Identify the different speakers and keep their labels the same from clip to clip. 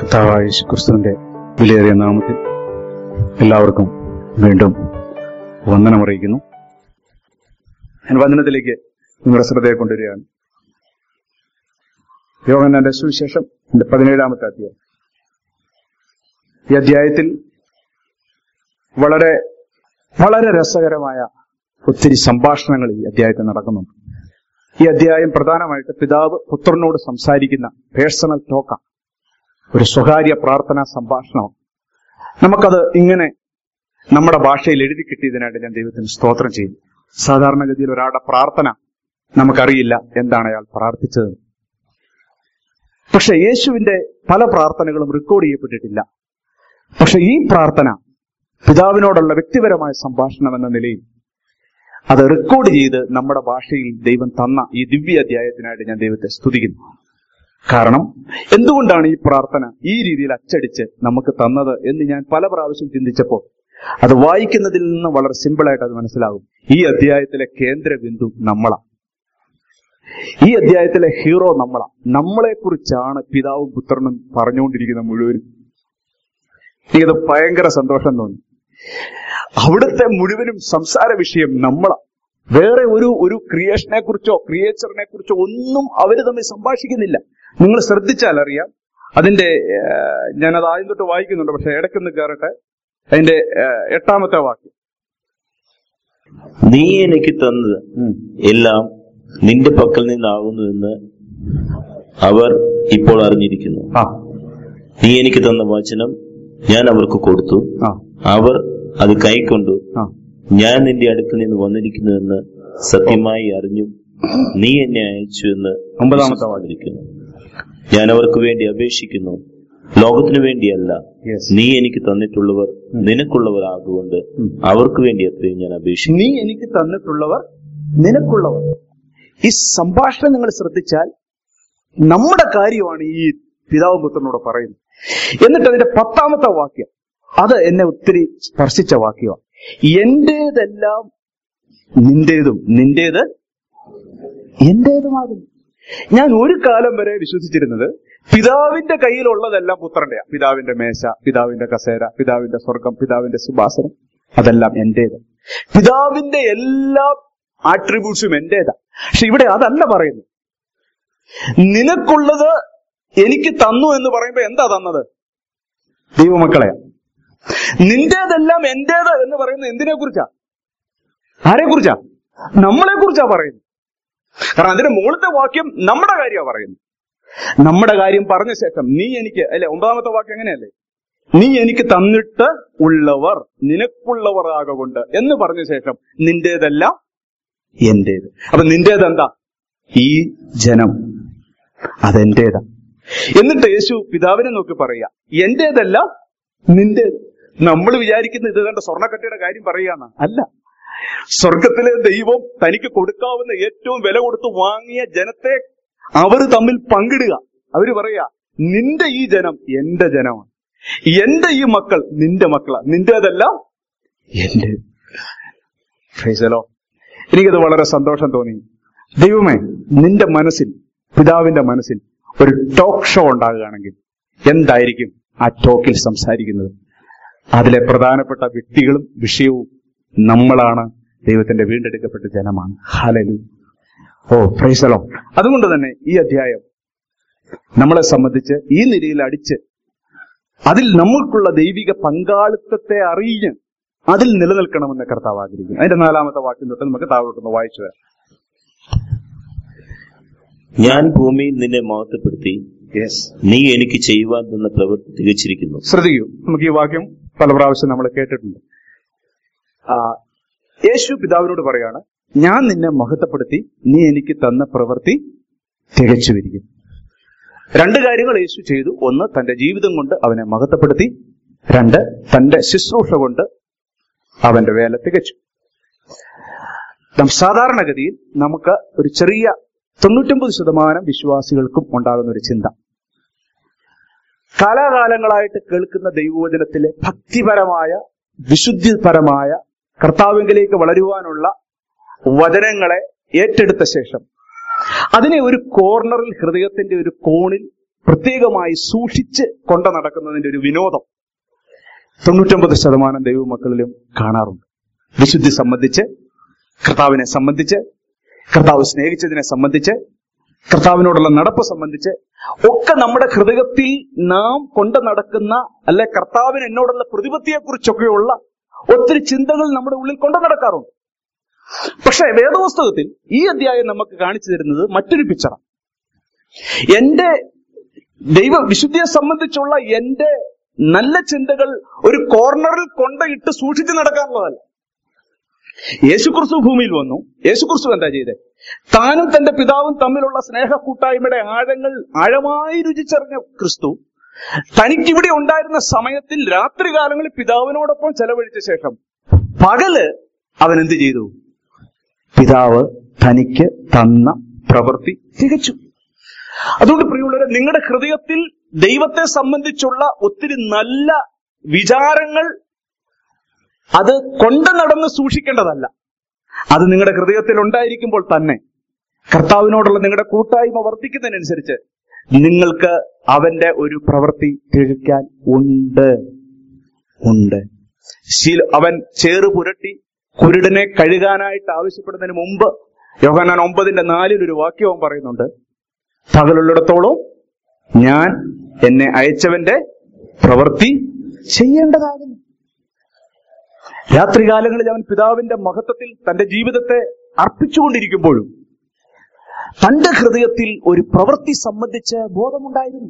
Speaker 1: കർത്താവായ യേശുക്രിസ്തുവിന്റെ വിലയേറിയ നാമത്തിൽ എല്ലാവർക്കും വീണ്ടും വന്ദനം അറിയിക്കുന്നു ഞാൻ വന്ദനത്തിലേക്ക് നിങ്ങളുടെ ശ്രദ്ധയെ കൊണ്ടുവരികയാണ് യോഗനാന്റെ സുവിശേഷം എന്റെ പതിനേഴാമത്തെ അധ്യായം ഈ അധ്യായത്തിൽ വളരെ വളരെ രസകരമായ ഒത്തിരി സംഭാഷണങ്ങൾ ഈ അധ്യായത്തിൽ നടക്കുന്നുണ്ട് ഈ അധ്യായം പ്രധാനമായിട്ട് പിതാവ് പുത്രനോട് സംസാരിക്കുന്ന പേഴ്സണൽ ടോക്കാണ് ഒരു സ്വകാര്യ പ്രാർത്ഥനാ സംഭാഷണമാണ് നമുക്കത് ഇങ്ങനെ നമ്മുടെ ഭാഷയിൽ എഴുതി കിട്ടിയതിനായിട്ട് ഞാൻ ദൈവത്തിന് സ്തോത്രം ചെയ്യുന്നു സാധാരണഗതിയിൽ ഒരാളുടെ പ്രാർത്ഥന നമുക്കറിയില്ല എന്താണ് അയാൾ പ്രാർത്ഥിച്ചത് പക്ഷെ യേശുവിന്റെ പല പ്രാർത്ഥനകളും റെക്കോർഡ് ചെയ്യപ്പെട്ടിട്ടില്ല പക്ഷെ ഈ പ്രാർത്ഥന പിതാവിനോടുള്ള വ്യക്തിപരമായ സംഭാഷണം എന്ന നിലയിൽ അത് റെക്കോർഡ് ചെയ്ത് നമ്മുടെ ഭാഷയിൽ ദൈവം തന്ന ഈ ദിവ്യ അധ്യായത്തിനായിട്ട് ഞാൻ ദൈവത്തെ സ്തുതിക്കുന്നു കാരണം എന്തുകൊണ്ടാണ് ഈ പ്രാർത്ഥന ഈ രീതിയിൽ അച്ചടിച്ച് നമുക്ക് തന്നത് എന്ന് ഞാൻ പല പ്രാവശ്യം ചിന്തിച്ചപ്പോൾ അത് വായിക്കുന്നതിൽ നിന്ന് വളരെ സിമ്പിളായിട്ട് അത് മനസ്സിലാകും ഈ അധ്യായത്തിലെ കേന്ദ്ര ബിന്ദു നമ്മളാണ് ഈ അധ്യായത്തിലെ ഹീറോ നമ്മളാ നമ്മളെ കുറിച്ചാണ് പിതാവും പുത്രനും പറഞ്ഞുകൊണ്ടിരിക്കുന്ന മുഴുവനും എനിക്കത് ഭയങ്കര സന്തോഷം തോന്നി അവിടുത്തെ മുഴുവനും സംസാര വിഷയം നമ്മളാ വേറെ ഒരു ഒരു ക്രിയേഷനെ കുറിച്ചോ ക്രിയേച്ചറിനെ കുറിച്ചോ ഒന്നും അവര് തമ്മിൽ സംഭാഷിക്കുന്നില്ല നിങ്ങൾ ശ്രദ്ധിച്ചാൽ അറിയാം അതിന്റെ ഏഹ്, ഞാനത് ആദ്യം തൊട്ട് വായിക്കുന്നുണ്ട് പക്ഷെ ഇടയ്ക്കൊന്ന് കയറട്ടെ അതിന്റെ ഏഹ്, എട്ടാമത്തെ വാക്യം
Speaker 2: നീ എനിക്ക് തന്നത് എല്ലാം നിന്റെ പക്കൽ നിന്നാകുന്നുവെന്ന് അവർ ഇപ്പോൾ അറിഞ്ഞിരിക്കുന്നു
Speaker 1: ആ
Speaker 2: നീ എനിക്ക് തന്ന വചനം ഞാൻ അവർക്ക് കൊടുത്തു
Speaker 1: ആ
Speaker 2: അവർ അത് കൈക്കൊണ്ടു
Speaker 1: ആ
Speaker 2: ഞാൻ നിന്റെ അടുക്കൽ നിന്ന് വന്നിരിക്കുന്നുവെന്ന് സത്യമായി അറിഞ്ഞു നീ എന്നെ അയച്ചു എന്ന്
Speaker 1: ഒമ്പതാമത്തെ വാക്യം
Speaker 2: വിശ്വസിച്ചിരിക്കുന്നു ഞാൻ അവർക്ക് വേണ്ടി അപേക്ഷിക്കുന്നു ലോകത്തിനു വേണ്ടിയല്ല
Speaker 1: യെസ്
Speaker 2: നീ എനിക്ക് തന്നിട്ടുള്ളവർ നിനക്കുള്ളവർ ആകുകൊണ്ട്
Speaker 1: ഉം.
Speaker 2: അവർക്ക് വേണ്ടി അത്രയും ഞാൻ അപേക്ഷിക്കുന്നു
Speaker 1: നീ എനിക്ക് തന്നിട്ടുള്ളവർ നിനക്കുള്ളവർ ഈ സംഭാഷണം നിങ്ങൾ ശ്രദ്ധിച്ചാൽ നമ്മുടെ കാര്യമാണ് ഈ പിതാവും പുത്രനോട് പറയുന്നത് എന്നിട്ട് അതിന്റെ പത്താമത്തെ വാക്യം അത് എന്നെ ഒത്തിരി സ്പർശിച്ച വാക്യമാണ് എന്റേതെല്ലാം നിന്റേതും നിന്റേത് എന്റേതുമാകുന്നു ഞാൻ ഒരു കാലം വരെ വിശ്വസിച്ചിരുന്നത് പിതാവിന്റെ കയ്യിലുള്ളതെല്ലാം പുത്രന്റെയാ പിതാവിന്റെ മേശ പിതാവിന്റെ കസേര പിതാവിന്റെ സ്വർഗം പിതാവിന്റെ സുഭാസനം അതെല്ലാം എന്റേത് പിതാവിന്റെ എല്ലാ ആട്രിബ്യൂട്ട്സും എന്റേതാ പക്ഷെ ഇവിടെ അതല്ല പറയുന്നത് നിനക്കുള്ളത് എനിക്ക് തന്നു എന്ന് പറയുമ്പോ എന്താ തന്നത് ദൈവമക്കളെയാ നിന്റേതെല്ലാം എന്റേത് എന്ന് പറയുന്നത് എന്തിനെ കുറിച്ചാ ആരെ കുറിച്ചാ നമ്മളെ കുറിച്ചാ പറയുന്നത് കാരണം അതിന്റെ മുകളിലത്തെ വാക്യം നമ്മുടെ കാര്യമാണ് പറയുന്നത് നമ്മുടെ കാര്യം പറഞ്ഞ ശേഷം നീ എനിക്ക് അല്ലെ ഒമ്പതാമത്തെ വാക്യം എങ്ങനെയല്ലേ നീ എനിക്ക് തന്നിട്ട് ഉള്ളവർ നിനക്കുള്ളവർ ആകൊണ്ട് എന്ന് പറഞ്ഞ ശേഷം നിന്റേതെല്ലാം എന്റേത് അപ്പൊ നിന്റേത് എന്താ ഈ ജനം അതെന്റേതാ എന്നിട്ട് യേശു പിതാവിനെ നോക്കി പറയുക എന്റേതെല്ലാം നിന്റേത് നമ്മൾ വിചാരിക്കുന്ന ഇത് കണ്ട സ്വർണ്ണക്കട്ടയുടെ കാര്യം പറയുകയാണ് അല്ല സ്വർഗത്തിലെ ദൈവം തനിക്ക് കൊടുക്കാവുന്ന ഏറ്റവും വില കൊടുത്ത് വാങ്ങിയ ജനത്തെ അവർ തമ്മിൽ പങ്കിടുക അവര് പറയാ നിന്റെ ഈ ജനം എന്റെ ജനമാണ് എന്റെ ഈ മക്കൾ നിന്റെ മക്കളാ നിന്റേതെല്ലാം എന്റെ ഫൈസലോ എനിക്കത് വളരെ സന്തോഷം തോന്നി ദൈവമേ നിന്റെ മനസ്സിൽ പിതാവിന്റെ മനസ്സിൽ ഒരു ടോക്ക് ഷോ ഉണ്ടാകുകയാണെങ്കിൽ എന്തായിരിക്കും ആ ടോക്കിൽ സംസാരിക്കുന്നത് അതിലെ പ്രധാനപ്പെട്ട വ്യക്തികളും വിഷയവും നമ്മളാണ് ദൈവത്തിന്റെ വീണ്ടെടുക്കപ്പെട്ട ജനമാണ് ഹാലലു ഓ ഫ്രൈസലോ അതുകൊണ്ട് തന്നെ ഈ അധ്യായം നമ്മളെ സംബന്ധിച്ച് ഈ നിലയിൽ അടിച്ച് അതിൽ നമ്മൾക്കുള്ള ദൈവിക പങ്കാളിത്തത്തെ അറിഞ്ഞ് അതിൽ നിലനിൽക്കണമെന്ന് കർത്താവ് ആഗ്രഹിക്കുന്നു അതിന്റെ നാലാമത്തെ വാക്യം തൊട്ട് നമുക്ക് താഴോട്ടൊന്ന് വായിച്ചു വരാം
Speaker 2: ഞാൻ ഭൂമിയിൽ നിന്നെ മഹത്വപ്പെടുത്തി
Speaker 1: യെസ്
Speaker 2: നീ എനിക്ക് ചെയ്യുവാൻ തന്ന പ്രവൃത്തി തികച്ചിരിക്കുന്നു
Speaker 1: ശ്രദ്ധിക്കൂ നമുക്ക് ഈ വാക്യം പല പ്രാവശ്യം നമ്മൾ കേട്ടിട്ടുണ്ട് ആ, യേശു പിതാവിനോട് പറയാണ് ഞാൻ നിന്നെ മഹത്വപ്പെടുത്തി നീ എനിക്ക് തന്ന പ്രവൃത്തി തികച്ചുവിരിക്കും രണ്ട് കാര്യങ്ങൾ യേശു ചെയ്തു ഒന്ന് തന്റെ ജീവിതം കൊണ്ട് അവനെ മഹത്വപ്പെടുത്തി രണ്ട് തന്റെ ശുശ്രൂഷ കൊണ്ട് അവന്റെ വേല തികച്ചു നാം സാധാരണഗതിയിൽ നമുക്ക് ഒരു ചെറിയ തൊണ്ണൂറ്റൊമ്പത് ശതമാനം വിശ്വാസികൾക്കും ഉണ്ടാകുന്ന ഒരു ചിന്ത കാലാകാലങ്ങളായിട്ട് കേൾക്കുന്ന ദൈവവചനത്തിലെ ഭക്തിപരമായ വിശുദ്ധിപരമായ കർത്താവിങ്കിലേക്ക് വളരുവാനുള്ള വചനങ്ങളെ ഏറ്റെടുത്ത ശേഷം അതിനെ ഒരു കോർണറിൽ ഹൃദയത്തിന്റെ ഒരു കോണിൽ പ്രത്യേകമായി സൂക്ഷിച്ച് കൊണ്ട നടക്കുന്നതിന്റെ ഒരു വിനോദം തൊണ്ണൂറ്റൊമ്പത് ശതമാനം ദൈവമക്കളിലും കാണാറുണ്ട് വിശുദ്ധി സംബന്ധിച്ച് കർത്താവിനെ സംബന്ധിച്ച് കർത്താവ് സ്നേഹിച്ചതിനെ സംബന്ധിച്ച് കർത്താവിനോടുള്ള നടപ്പ് സംബന്ധിച്ച് ഒക്കെ നമ്മുടെ ഹൃദയത്തിൽ നാം കൊണ്ട് നടക്കുന്ന അല്ലെ കർത്താവിന് എന്നോടുള്ള പ്രതിപത്തിയെ കുറിച്ചൊക്കെയുള്ള ഒത്തിരി ചിന്തകൾ നമ്മുടെ ഉള്ളിൽ കൊണ്ടു നടക്കാറുണ്ട് പക്ഷേ വേദപുസ്തകത്തിൽ ഈ അധ്യായം നമുക്ക് കാണിച്ചു തരുന്നത് മറ്റൊരു പിക്ചറാണ് എന്റെ ദൈവ വിശുദ്ധിയെ സംബന്ധിച്ചുള്ള എന്റെ നല്ല ചിന്തകൾ ഒരു കോർണറിൽ കൊണ്ടയിട്ട് സൂക്ഷിച്ചു നടക്കാനുള്ളതല്ല യേശുക്രിസ്തു ഭൂമിയിൽ വന്നു യേശുക്രിസ്തു എന്താ ചെയ്തത് താനും തന്റെ പിതാവും തമ്മിലുള്ള സ്നേഹ കൂട്ടായ്മയുടെ ആഴങ്ങൾ ആഴമായി രുചിച്ചറിഞ്ഞ ക്രിസ്തു തനിക്കിവിടെ ഉണ്ടായിരുന്ന സമയത്തിൽ രാത്രികാലങ്ങളിൽ പിതാവിനോടൊപ്പം ചെലവഴിച്ച ശേഷം പകല് അവൻ എന്ത് ചെയ്തു പിതാവ് തനിക്ക് തന്ന പ്രവൃത്തി തികച്ചു അതുകൊണ്ട് പ്രിയമുള്ളവരെ നിങ്ങളുടെ ഹൃദയത്തിൽ ദൈവത്തെ സംബന്ധിച്ചുള്ള ഒത്തിരി നല്ല വിചാരങ്ങൾ അത് കൊണ്ട് നടന്ന് സൂക്ഷിക്കേണ്ടതല്ല അത് നിങ്ങളുടെ ഹൃദയത്തിൽ ഉണ്ടായിരിക്കുമ്പോൾ തന്നെ കർത്താവിനോടുള്ള നിങ്ങളുടെ കൂട്ടായ്മ വർദ്ധിക്കുന്നതിനനുസരിച്ച് നിങ്ങൾക്ക് അവന്റെ ഒരു പ്രവൃത്തി തികയ്ക്കാൻ ഉണ്ട് ഉണ്ട് ശീല അവൻ ചേറ് പുരട്ടി കുരുടനെ കഴുകാനായിട്ട് ആവശ്യപ്പെടുന്നതിന് മുമ്പ് യോഹനാൻ ഒമ്പതിന്റെ നാലിൽ ഒരു വാക്യം അവൻ പറയുന്നുണ്ട് പകലുള്ളിടത്തോളം ഞാൻ എന്നെ അയച്ചവന്റെ പ്രവൃത്തി ചെയ്യേണ്ടതാകുന്നു രാത്രികാലങ്ങളിൽ അവൻ പിതാവിന്റെ മഹത്വത്തിൽ തന്റെ ജീവിതത്തെ അർപ്പിച്ചുകൊണ്ടിരിക്കുമ്പോഴും തന്റെ ഹൃദയത്തിൽ ഒരു പ്രവൃത്തി സംബന്ധിച്ച് ബോധമുണ്ടായിരുന്നു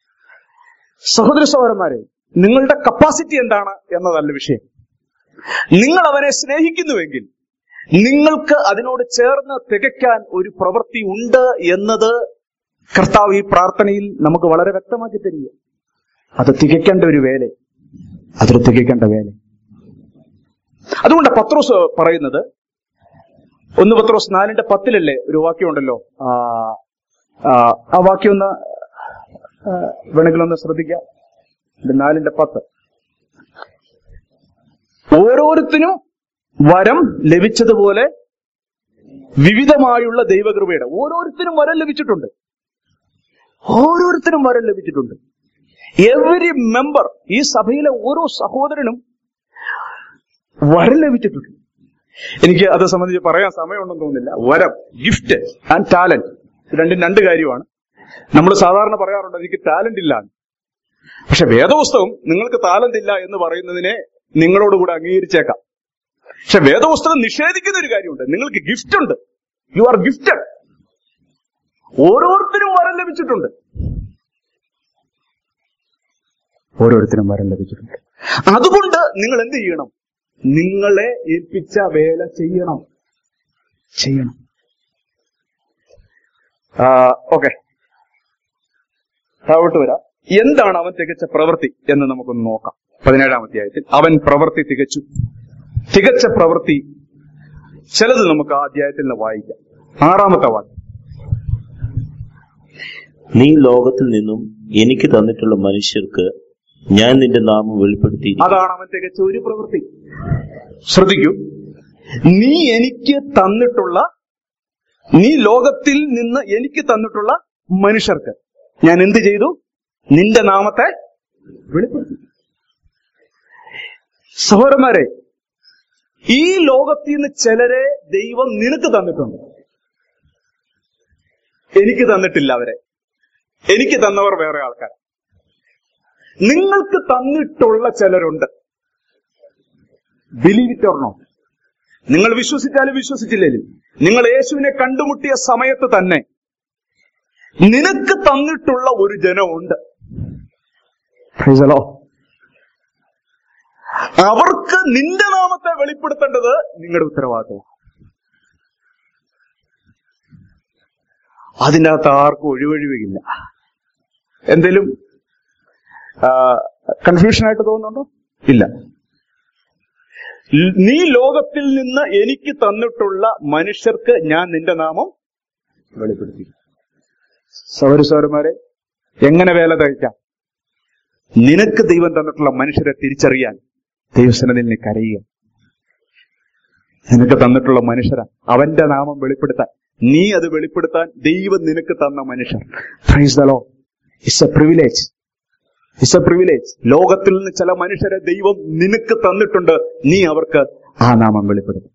Speaker 1: സഹോദര സഹോദരന്മാരെ നിങ്ങളുടെ കപ്പാസിറ്റി എന്താണ് എന്നതല്ല വിഷയം നിങ്ങൾ അവനെ സ്നേഹിക്കുന്നുവെങ്കിൽ നിങ്ങൾക്ക് അതിനോട് ചേർന്ന് തികയ്ക്കാൻ ഒരു പ്രവൃത്തി ഉണ്ട് എന്നത് കർത്താവ് ഈ പ്രാർത്ഥനയിൽ നമുക്ക് വളരെ വ്യക്തമാക്കി തരിക അത് തികയ്ക്കേണ്ട ഒരു വേല അതൊരു തികയ്ക്കേണ്ട വേല അതുകൊണ്ട് പത്രോസ് പറയുന്നത് ഒന്ന് പത്രോസ് നാലിന്റെ പത്തിലല്ലേ ഒരു വാക്യമുണ്ടല്ലോ ആ, ആ, ആ വാക്യം ഒന്ന് ആ, വേണമെങ്കിൽ ഒന്ന് ശ്രദ്ധിക്കാം ഇത് നാലിന്റെ പത്ത് ഓരോരുത്തരും വരം ലഭിച്ചതുപോലെ വിവിധമായുള്ള ദൈവകൃപയുടെ ഓരോരുത്തരും വരം ലഭിച്ചിട്ടുണ്ട് ഓരോരുത്തരും വരം ലഭിച്ചിട്ടുണ്ട് എവരി മെമ്പർ ഈ സഭയിലെ ഓരോ സഹോദരനും വരം ലഭിച്ചിട്ടുണ്ട് എനിക്ക് അത് സംബന്ധിച്ച് പറയാൻ സമയമുണ്ടെന്ന് തോന്നുന്നില്ല വരം ഗിഫ്റ്റ് ആൻഡ് ടാലന്റ് രണ്ടും രണ്ട് കാര്യമാണ് നമ്മൾ സാധാരണ പറയാറുണ്ട് എനിക്ക് ടാലന്റ് ഇല്ല എന്ന്. പക്ഷെ വേദപുസ്തകം നിങ്ങൾക്ക് ടാലന്റ് ഇല്ല എന്ന് പറയുന്നതിനെ നിങ്ങളോടുകൂടെ അംഗീകരിച്ചേക്കാം പക്ഷെ വേദപുസ്തകം നിഷേധിക്കുന്ന ഒരു കാര്യമുണ്ട് നിങ്ങൾക്ക് ഗിഫ്റ്റ് ഉണ്ട് യു ആർ ഗിഫ്റ്റഡ് ഓരോരുത്തരും വരം ലഭിച്ചിട്ടുണ്ട് ഓരോരുത്തരും വരം ലഭിച്ചിട്ടുണ്ട് അതുകൊണ്ട് നിങ്ങൾ എന്ത് ചെയ്യണം നിങ്ങളെ ഏൽപ്പിച്ച വേല ചെയ്യണം ചെയ്യണം ഓക്കെ താഴോട്ട് വരാം എന്താണ് അവൻ തികച്ച പ്രവൃത്തി എന്ന് നമുക്കൊന്ന് നോക്കാം പതിനേഴാം അധ്യായത്തിൽ അവൻ പ്രവൃത്തി തികച്ചു തികച്ച പ്രവൃത്തി ചിലത് നമുക്ക് ആ അധ്യായത്തിൽ നിന്ന് വായിക്കാം ആറാമത്തെ വാക്യം
Speaker 2: നീ ലോകത്തിൽ നിന്നും എനിക്ക് തന്നിട്ടുള്ള മനുഷ്യർക്ക് ഞാൻ നിന്റെ നാമം വെളിപ്പെടുത്തി
Speaker 1: അതാണ് അവൻ തികച്ച ഒരു പ്രവൃത്തി ശ്രദ്ധിക്കൂ നീ എനിക്ക് തന്നിട്ടുള്ള നീ ലോകത്തിൽ നിന്ന് എനിക്ക് തന്നിട്ടുള്ള മനുഷ്യർക്ക് ഞാൻ എന്ത് ചെയ്തു നിന്റെ നാമത്തെ വെളിപ്പെടുത്തി സഹോദരന്മാരെ ഈ ലോകത്തിൽ നിന്ന് ചിലരെ ദൈവം നിനക്ക് തന്നിട്ടുണ്ട് എനിക്ക് തന്നിട്ടില്ല അവരെ എനിക്ക് തന്നവർ വേറെ ആൾക്കാർ നിങ്ങൾക്ക് തന്നിട്ടുള്ള ചിലരുണ്ട് ബിലീവ് ഇറ്റ് ഓർണോ നിങ്ങൾ വിശ്വസിച്ചാലും വിശ്വസിച്ചില്ലേലും നിങ്ങൾ യേശുവിനെ കണ്ടുമുട്ടിയ സമയത്ത് തന്നെ നിനക്ക് തന്നിട്ടുള്ള ഒരു ജനമുണ്ട് Praise the Lord. അവർക്ക് നിന്റെ നാമത്തെ വെളിപ്പെടുത്തേണ്ടത് നിങ്ങളുടെ ഉത്തരവാദിത്വം അതിൻ്റെ അകത്ത് ആർക്കും ഒഴിവൊഴിവില്ല എന്തേലും കൺഫ്യൂഷൻ ആയിട്ട് തോന്നുന്നുണ്ടോ ഇല്ല ൽ- നീ ലോകത്തിൽ നിന്ന് എനിക്ക് തന്നിട്ടുള്ള മനുഷ്യർക്ക് ഞാൻ നിന്റെ നാമം വെളിപ്പെടുത്തി സൗര സൗരന്മാരെ എങ്ങനെ വേല തയ്ക്കാം നിനക്ക് ദൈവം തന്നിട്ടുള്ള മനുഷ്യരെ തിരിച്ചറിയാൻ ദൈവസനത്തിൽ നീ കരയുക നിനക്ക് തന്നിട്ടുള്ള മനുഷ്യരാ അവന്റെ നാമം വെളിപ്പെടുത്താൻ നീ അത് വെളിപ്പെടുത്താൻ ദൈവം നിനക്ക് തന്ന മനുഷ്യർ Praise the Lord. It's a privilege it's a privilege ലോകത്തിൽ നിന്ന് ചില മനുഷ്യരെ ദൈവം നിനക്ക് തന്നിട്ടുണ്ട് നീ അവർക്ക് ആ നാമം വെളിപ്പെടുത്തും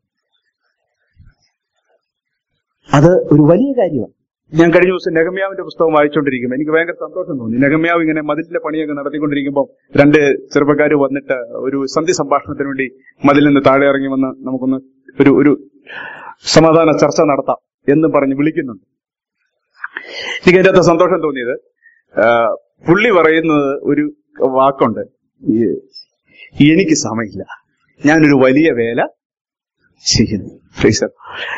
Speaker 1: അത് ഒരു വലിയ കാര്യമാണ് ഞാൻ കഴിഞ്ഞ ദിവസം നെഗമ്യാവിന്റെ പുസ്തകം വായിച്ചുകൊണ്ടിരിക്കുമ്പോൾ എനിക്ക് ഭയങ്കര സന്തോഷം തോന്നി നെഗമ്യാവ് ഇങ്ങനെ മതിലിന്റെ പണിയൊക്കെ നടത്തിക്കൊണ്ടിരിക്കുമ്പോൾ രണ്ട് ചെറുപ്പക്കാർ വന്നിട്ട് ഒരു സന്ധി സംഭാഷണത്തിന് വേണ്ടി മതിൽ നിന്ന് താഴെ ഇറങ്ങി വന്ന് നമുക്കൊന്ന് ഒരു ഒരു സമാധാന ചർച്ച നടത്താം എന്ന് പറഞ്ഞ് വിളിക്കുന്നുണ്ട് എനിക്ക് അതിന്റെ അകത്ത് സന്തോഷം തോന്നിയത് ആ, പുള്ളി പറയുന്നത് ഒരു വാക്കുണ്ട് ഈ- എനിക്ക് സമയമില്ല ഞാനൊരു വലിയ വേല ചെയ്യുന്നു Praise the Lord.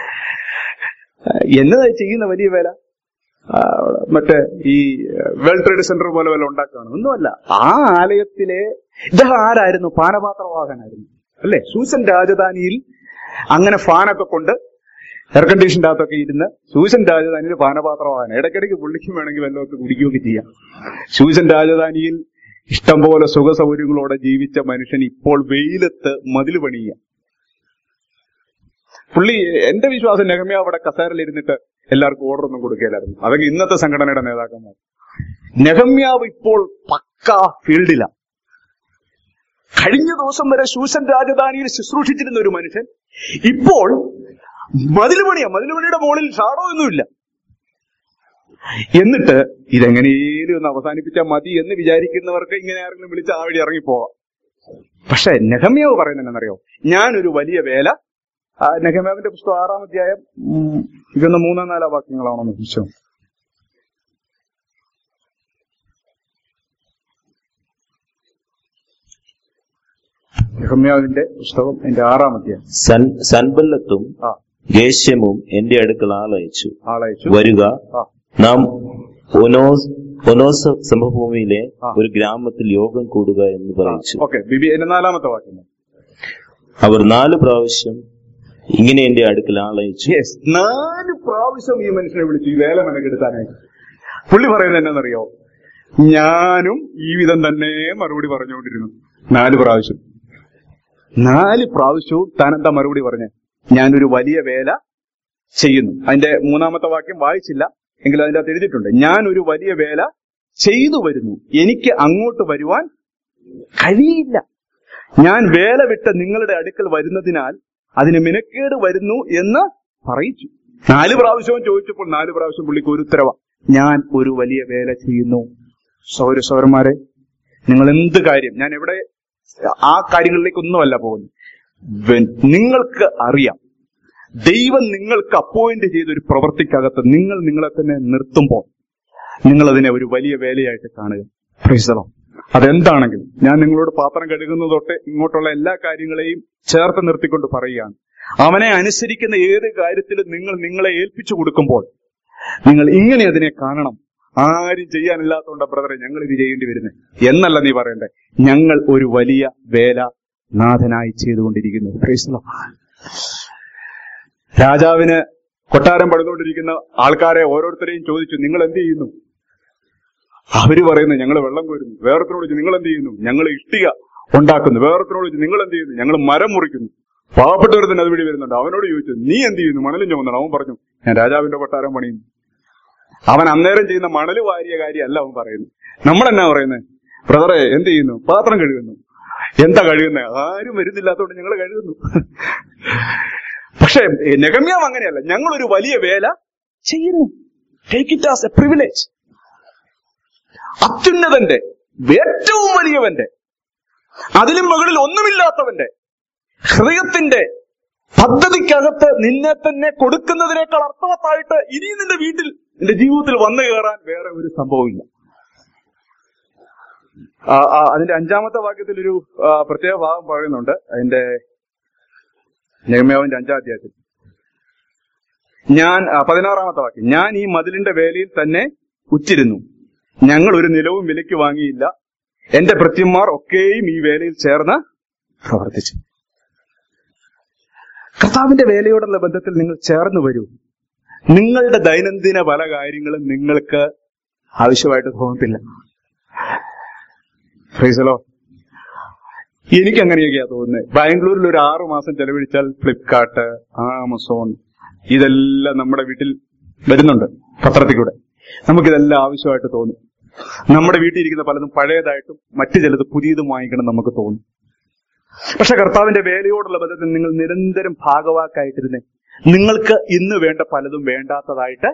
Speaker 1: എന്നതാ ചെയ്യുന്ന വലിയ വേല ആ, മറ്റേ ഈ വേൾഡ് ട്രേഡ് സെന്റർ പോലെ വല്ല ഉണ്ടാക്കുകയാണ് ഒന്നുമല്ല ആ ആലയത്തിലെ ഇദ്ദേഹം ആരായിരുന്നു പാനപാത്രവാഹനായിരുന്നു അല്ലെ സൂസൻ രാജധാനിയിൽ അങ്ങനെ ഫാനൊക്കെ കൊണ്ട് എയർ കണ്ടീഷൻ്റെ അകത്തൊക്കെ ഇരുന്ന് സൂസൻ രാജധാനിയിൽ പാനപാത്രവാഹനം ഇടയ്ക്കിടയ്ക്ക് പുള്ളിക്കും വേണമെങ്കിൽ വല്ലതൊക്കെ കുടിക്കുകയൊക്കെ ചെയ്യാം സൂസൻ രാജധാനിയിൽ ഇഷ്ടം പോലെ സുഖ സൗകര്യങ്ങളോടെ ജീവിച്ച മനുഷ്യൻ ഇപ്പോൾ വെയിലത്ത് മതിൽ പണിയുക പുള്ളി എന്റെ വിശ്വാസം നെഹമ്യ അവിടെ കസേരയിൽ ഇരുന്നിട്ട് എല്ലാവർക്കും ഓർഡർ ഒന്നും കൊടുക്കില്ലായിരുന്നു അതൊക്കെ ഇന്നത്തെ സംഘടനയുടെ നേതാക്കന്മാർ നെഹമ്യാവ് ഇപ്പോൾ പക്ക ഫീൽഡിലാണ് കഴിഞ്ഞ ദിവസം വരെ ശൂസൻ രാജധാനിയിൽ ശുശ്രൂഷിച്ചിരുന്ന ഒരു മനുഷ്യൻ ഇപ്പോൾ മതിൽ പണിയാ മതിൽ പണിയുടെ മുകളിൽ ഷാഡോ ഒന്നുമില്ല എന്നിട്ട് ഇതെങ്ങനെയും ഒന്ന് അവസാനിപ്പിച്ചാൽ മതി എന്ന് വിചാരിക്കുന്നവർക്ക് ഇങ്ങനെ ആരെങ്കിലും വിളിച്ച് ആ വഴി ഇറങ്ങിപ്പോവാം പക്ഷെ നെഹമ്യാവ് പറയുന്നത് എന്നറിയോ ഞാനൊരു വലിയ വേല ആ നെഹമ്യാവിന്റെ പുസ്തകം ആറാം അധ്യായം ഉം, ഇതൊന്ന് മൂന്നോ നാലോ വാക്യങ്ങളാണോ എന്ന് സംശയം നെഹമ്യാവിന്റെ പുസ്തകം എന്റെ ആറാം അധ്യായം
Speaker 2: സൻ സൻബല്ലത്തും
Speaker 1: ആ
Speaker 2: ഗേശ്യമും എന്റെ അടുക്കൽ ആളയച്ചു
Speaker 1: ആളയച്ചു
Speaker 2: വരുക
Speaker 1: ആ
Speaker 2: നാം ഒനോസ് ഒനോസ് സമഭൂമിയിലെ
Speaker 1: ആ.
Speaker 2: ഒരു ഗ്രാമത്തിൽ യോഗം കൂടുക എന്ന് പറയിച്ചു
Speaker 1: ഓക്കെ ബിബി എന്റെ നാലാമത്തെ വാക്യം
Speaker 2: അവർ നാല് പ്രാവശ്യം ഇങ്ങനെ എന്റെ അടുക്കൽ ആളയച്ചു
Speaker 1: യെസ് നാല് പ്രാവശ്യം ഈ മനുഷ്യനെ വിളിച്ചു ഈ വേല മെനക്കെടുത്താനായിട്ട് പുള്ളി പറയുന്നത് എന്നാണെന്നറിയോ ഞാനും ഈ വിധം തന്നെ മറുപടി പറഞ്ഞുകൊണ്ടിരുന്നു നാല് പ്രാവശ്യം നാല് പ്രാവശ്യവും താൻ എന്താ മറുപടി പറഞ്ഞേ ഞാനൊരു വലിയ വേല ചെയ്യുന്നു അതിന്റെ മൂന്നാമത്തെ വാക്യം വായിച്ചില്ല എങ്കിലും അതിന്റെ അകത്ത് എഴുതിയിട്ടുണ്ട് ഞാൻ ഒരു വലിയ വേല ചെയ്തു വരുന്നു എനിക്ക് അങ്ങോട്ട് വരുവാൻ കഴിയില്ല ഞാൻ വേല വിട്ട് നിങ്ങളുടെ അടുക്കൽ വരുന്നതിനാൽ അതിന് മിനക്കേട് വരുന്നു എന്ന് പറയിച്ചു നാല് പ്രാവശ്യവും ചോദിച്ചപ്പോൾ നാല് പ്രാവശ്യം പുള്ളിക്ക് ഒരു ഉത്തരവ ഞാൻ ഒരു വലിയ വേല ചെയ്യുന്നു സൗര സൗരന്മാരെ നിങ്ങൾ എന്ത് കാര്യം ഞാൻ എവിടെ ആ കാര്യങ്ങളിലേക്കൊന്നുമല്ല പോകുന്നത് വെ- നിങ്ങൾക്ക് അറിയാം ദൈവം നിങ്ങൾക്ക് അപ്പോയിന്റ് ചെയ്ത ഒരു പ്രവൃത്തിക്കകത്ത് നിങ്ങൾ നിങ്ങളെ തന്നെ നിർത്തുമ്പോൾ നിങ്ങൾ അതിനെ ഒരു വലിയ വേലയായിട്ട് കാണുക Praise the Lord. അതെന്താണെങ്കിലും ഞാൻ നിങ്ങളോട് പാത്രം കഴുകുന്നത് തൊട്ട് ഇങ്ങോട്ടുള്ള എല്ലാ കാര്യങ്ങളെയും ചേർത്ത് നിർത്തിക്കൊണ്ട് പറയുകയാണ് അവനെ അനുസരിക്കുന്ന ഏത് കാര്യത്തിലും നിങ്ങൾ നിങ്ങളെ ഏൽപ്പിച്ചു കൊടുക്കുമ്പോൾ നിങ്ങൾ ഇങ്ങനെ അതിനെ കാണണം ആരും ചെയ്യാനില്ലാത്തതുകൊണ്ട് ബ്രദറെ ഞങ്ങൾ ഇത് ചെയ്യേണ്ടി വരുന്നത് എന്നല്ല നീ പറയണ്ടേ ഞങ്ങൾ ഒരു വലിയ വേല നാഥനായി ചെയ്തുകൊണ്ടിരിക്കുന്നു Praise the Lord. രാജാവിന് കൊട്ടാരം പണിതുകൊണ്ടിരിക്കുന്ന ആൾക്കാരെ ഓരോരുത്തരെയും ചോദിച്ചു നിങ്ങൾ എന്ത് ചെയ്യുന്നു അവര് പറയുന്നു ഞങ്ങൾ വെള്ളം കോരുന്നു വേറൊരുത്തരോട് ചോദിച്ചു നിങ്ങൾ എന്ത് ചെയ്യുന്നു ഞങ്ങൾ ഇഷ്ടിക ഉണ്ടാക്കുന്നു വേറൊരുത്തരോട് ചോദിച്ചു നിങ്ങൾ എന്ത് ചെയ്യുന്നു ഞങ്ങൾ മരം മുറിക്കുന്നു പാവപ്പെട്ടവർ തന്നെ അതുവഴി വരുന്നുണ്ട് അവനോട് ചോദിച്ചു നീ എന്ത് ചെയ്യുന്നു മണലും ചുമന്നു അവൻ പറഞ്ഞു ഞാൻ രാജാവിന്റെ കൊട്ടാരം പണിയുന്നു അവൻ അന്നേരം ചെയ്യുന്ന മണല് വാരിയ കാര്യമല്ല അവൻ പറയുന്നത് നമ്മളെന്നാ പറയുന്നത് ബ്രദറെ എന്ത് ചെയ്യുന്നു പാത്രം കഴുകുന്നു എന്താ കഴുകുന്നത് ആരും വരുന്നില്ലാത്തതുകൊണ്ട് ഞങ്ങൾ കഴുകുന്നു പക്ഷേ നെഗമ്യാവ് അങ്ങനെയല്ല ഞങ്ങൾ ഒരു വലിയ വേല ചെയ്യുന്നു take it as a privilege അത്യുന്നതന്റെ ഏറ്റവും വലിയവന്റെ അതിലും മുകളിൽ ഒന്നുമില്ലാത്തവന്റെ ഹൃദയത്തിന്റെ പദ്ധതിക്കകത്ത് നിന്നെ തന്നെ കൊടുക്കുന്നതിനേക്കാൾ അർത്ഥവത്തായിട്ട് ഇനിയും നിന്റെ വീട്ടിൽ നിന്റെ ജീവിതത്തിൽ വന്നു കയറാൻ വേറെ ഒരു സംഭവമില്ല ആ, ആ, അതിന്റെ അഞ്ചാമത്തെ വാക്യത്തിൽ ഒരു ആ, പ്രത്യേക ഭാഗം പറയുന്നുണ്ട് അതിന്റെ നെഹമ്യാവിന്റെ അഞ്ചാം അധ്യായത്തിൽ ഞാൻ ആ, പതിനാറാമത്തെ വാക്യം ഞാൻ ഈ മതിലിന്റെ വേലയിൽ തന്നെ ഉറ്റിരുന്നു ഞങ്ങൾ ഒരു നിലവും വിലയ്ക്ക് വാങ്ങിയില്ല എന്റെ ഭൃത്യന്മാർ ഒക്കെയും ഈ വേലയിൽ ചേർന്ന് പ്രവർത്തിച്ചു കർത്താവിന്റെ വേലയോടുള്ള ബന്ധത്തിൽ നിങ്ങൾ ചേർന്ന് വരൂ നിങ്ങളുടെ ദൈനംദിന പല കാര്യങ്ങളും നിങ്ങൾക്ക് ആവശ്യമായിട്ട് തോന്നത്തില്ല ഫ്രീസലോ എനിക്ക് അങ്ങനെയൊക്കെയാ തോന്നുന്നത് ബാംഗ്ലൂരിൽ ഒരു ആറു മാസം ചെലവഴിച്ചാൽ ഫ്ലിപ്കാർട്ട് ആമസോൺ ഇതെല്ലാം നമ്മുടെ വീട്ടിൽ വരുന്നുണ്ട് പത്രത്തിൽ കൂടെ നമുക്കിതെല്ലാം ആവശ്യമായിട്ട് തോന്നും നമ്മുടെ വീട്ടിൽ ഇരിക്കുന്ന പലതും പഴയതായിട്ടും മറ്റു ചിലത് പുതിയതും വാങ്ങിക്കണം നമുക്ക് തോന്നും പക്ഷെ കർത്താവിന്റെ വേലയോടുള്ള ബന്ധത്തിൽ നിങ്ങൾ നിരന്തരം ഭാഗവാക്കായിട്ടിരുന്നേ നിങ്ങൾക്ക് ഇന്ന് വേണ്ട പലതും വേണ്ടാത്തതായിട്ട്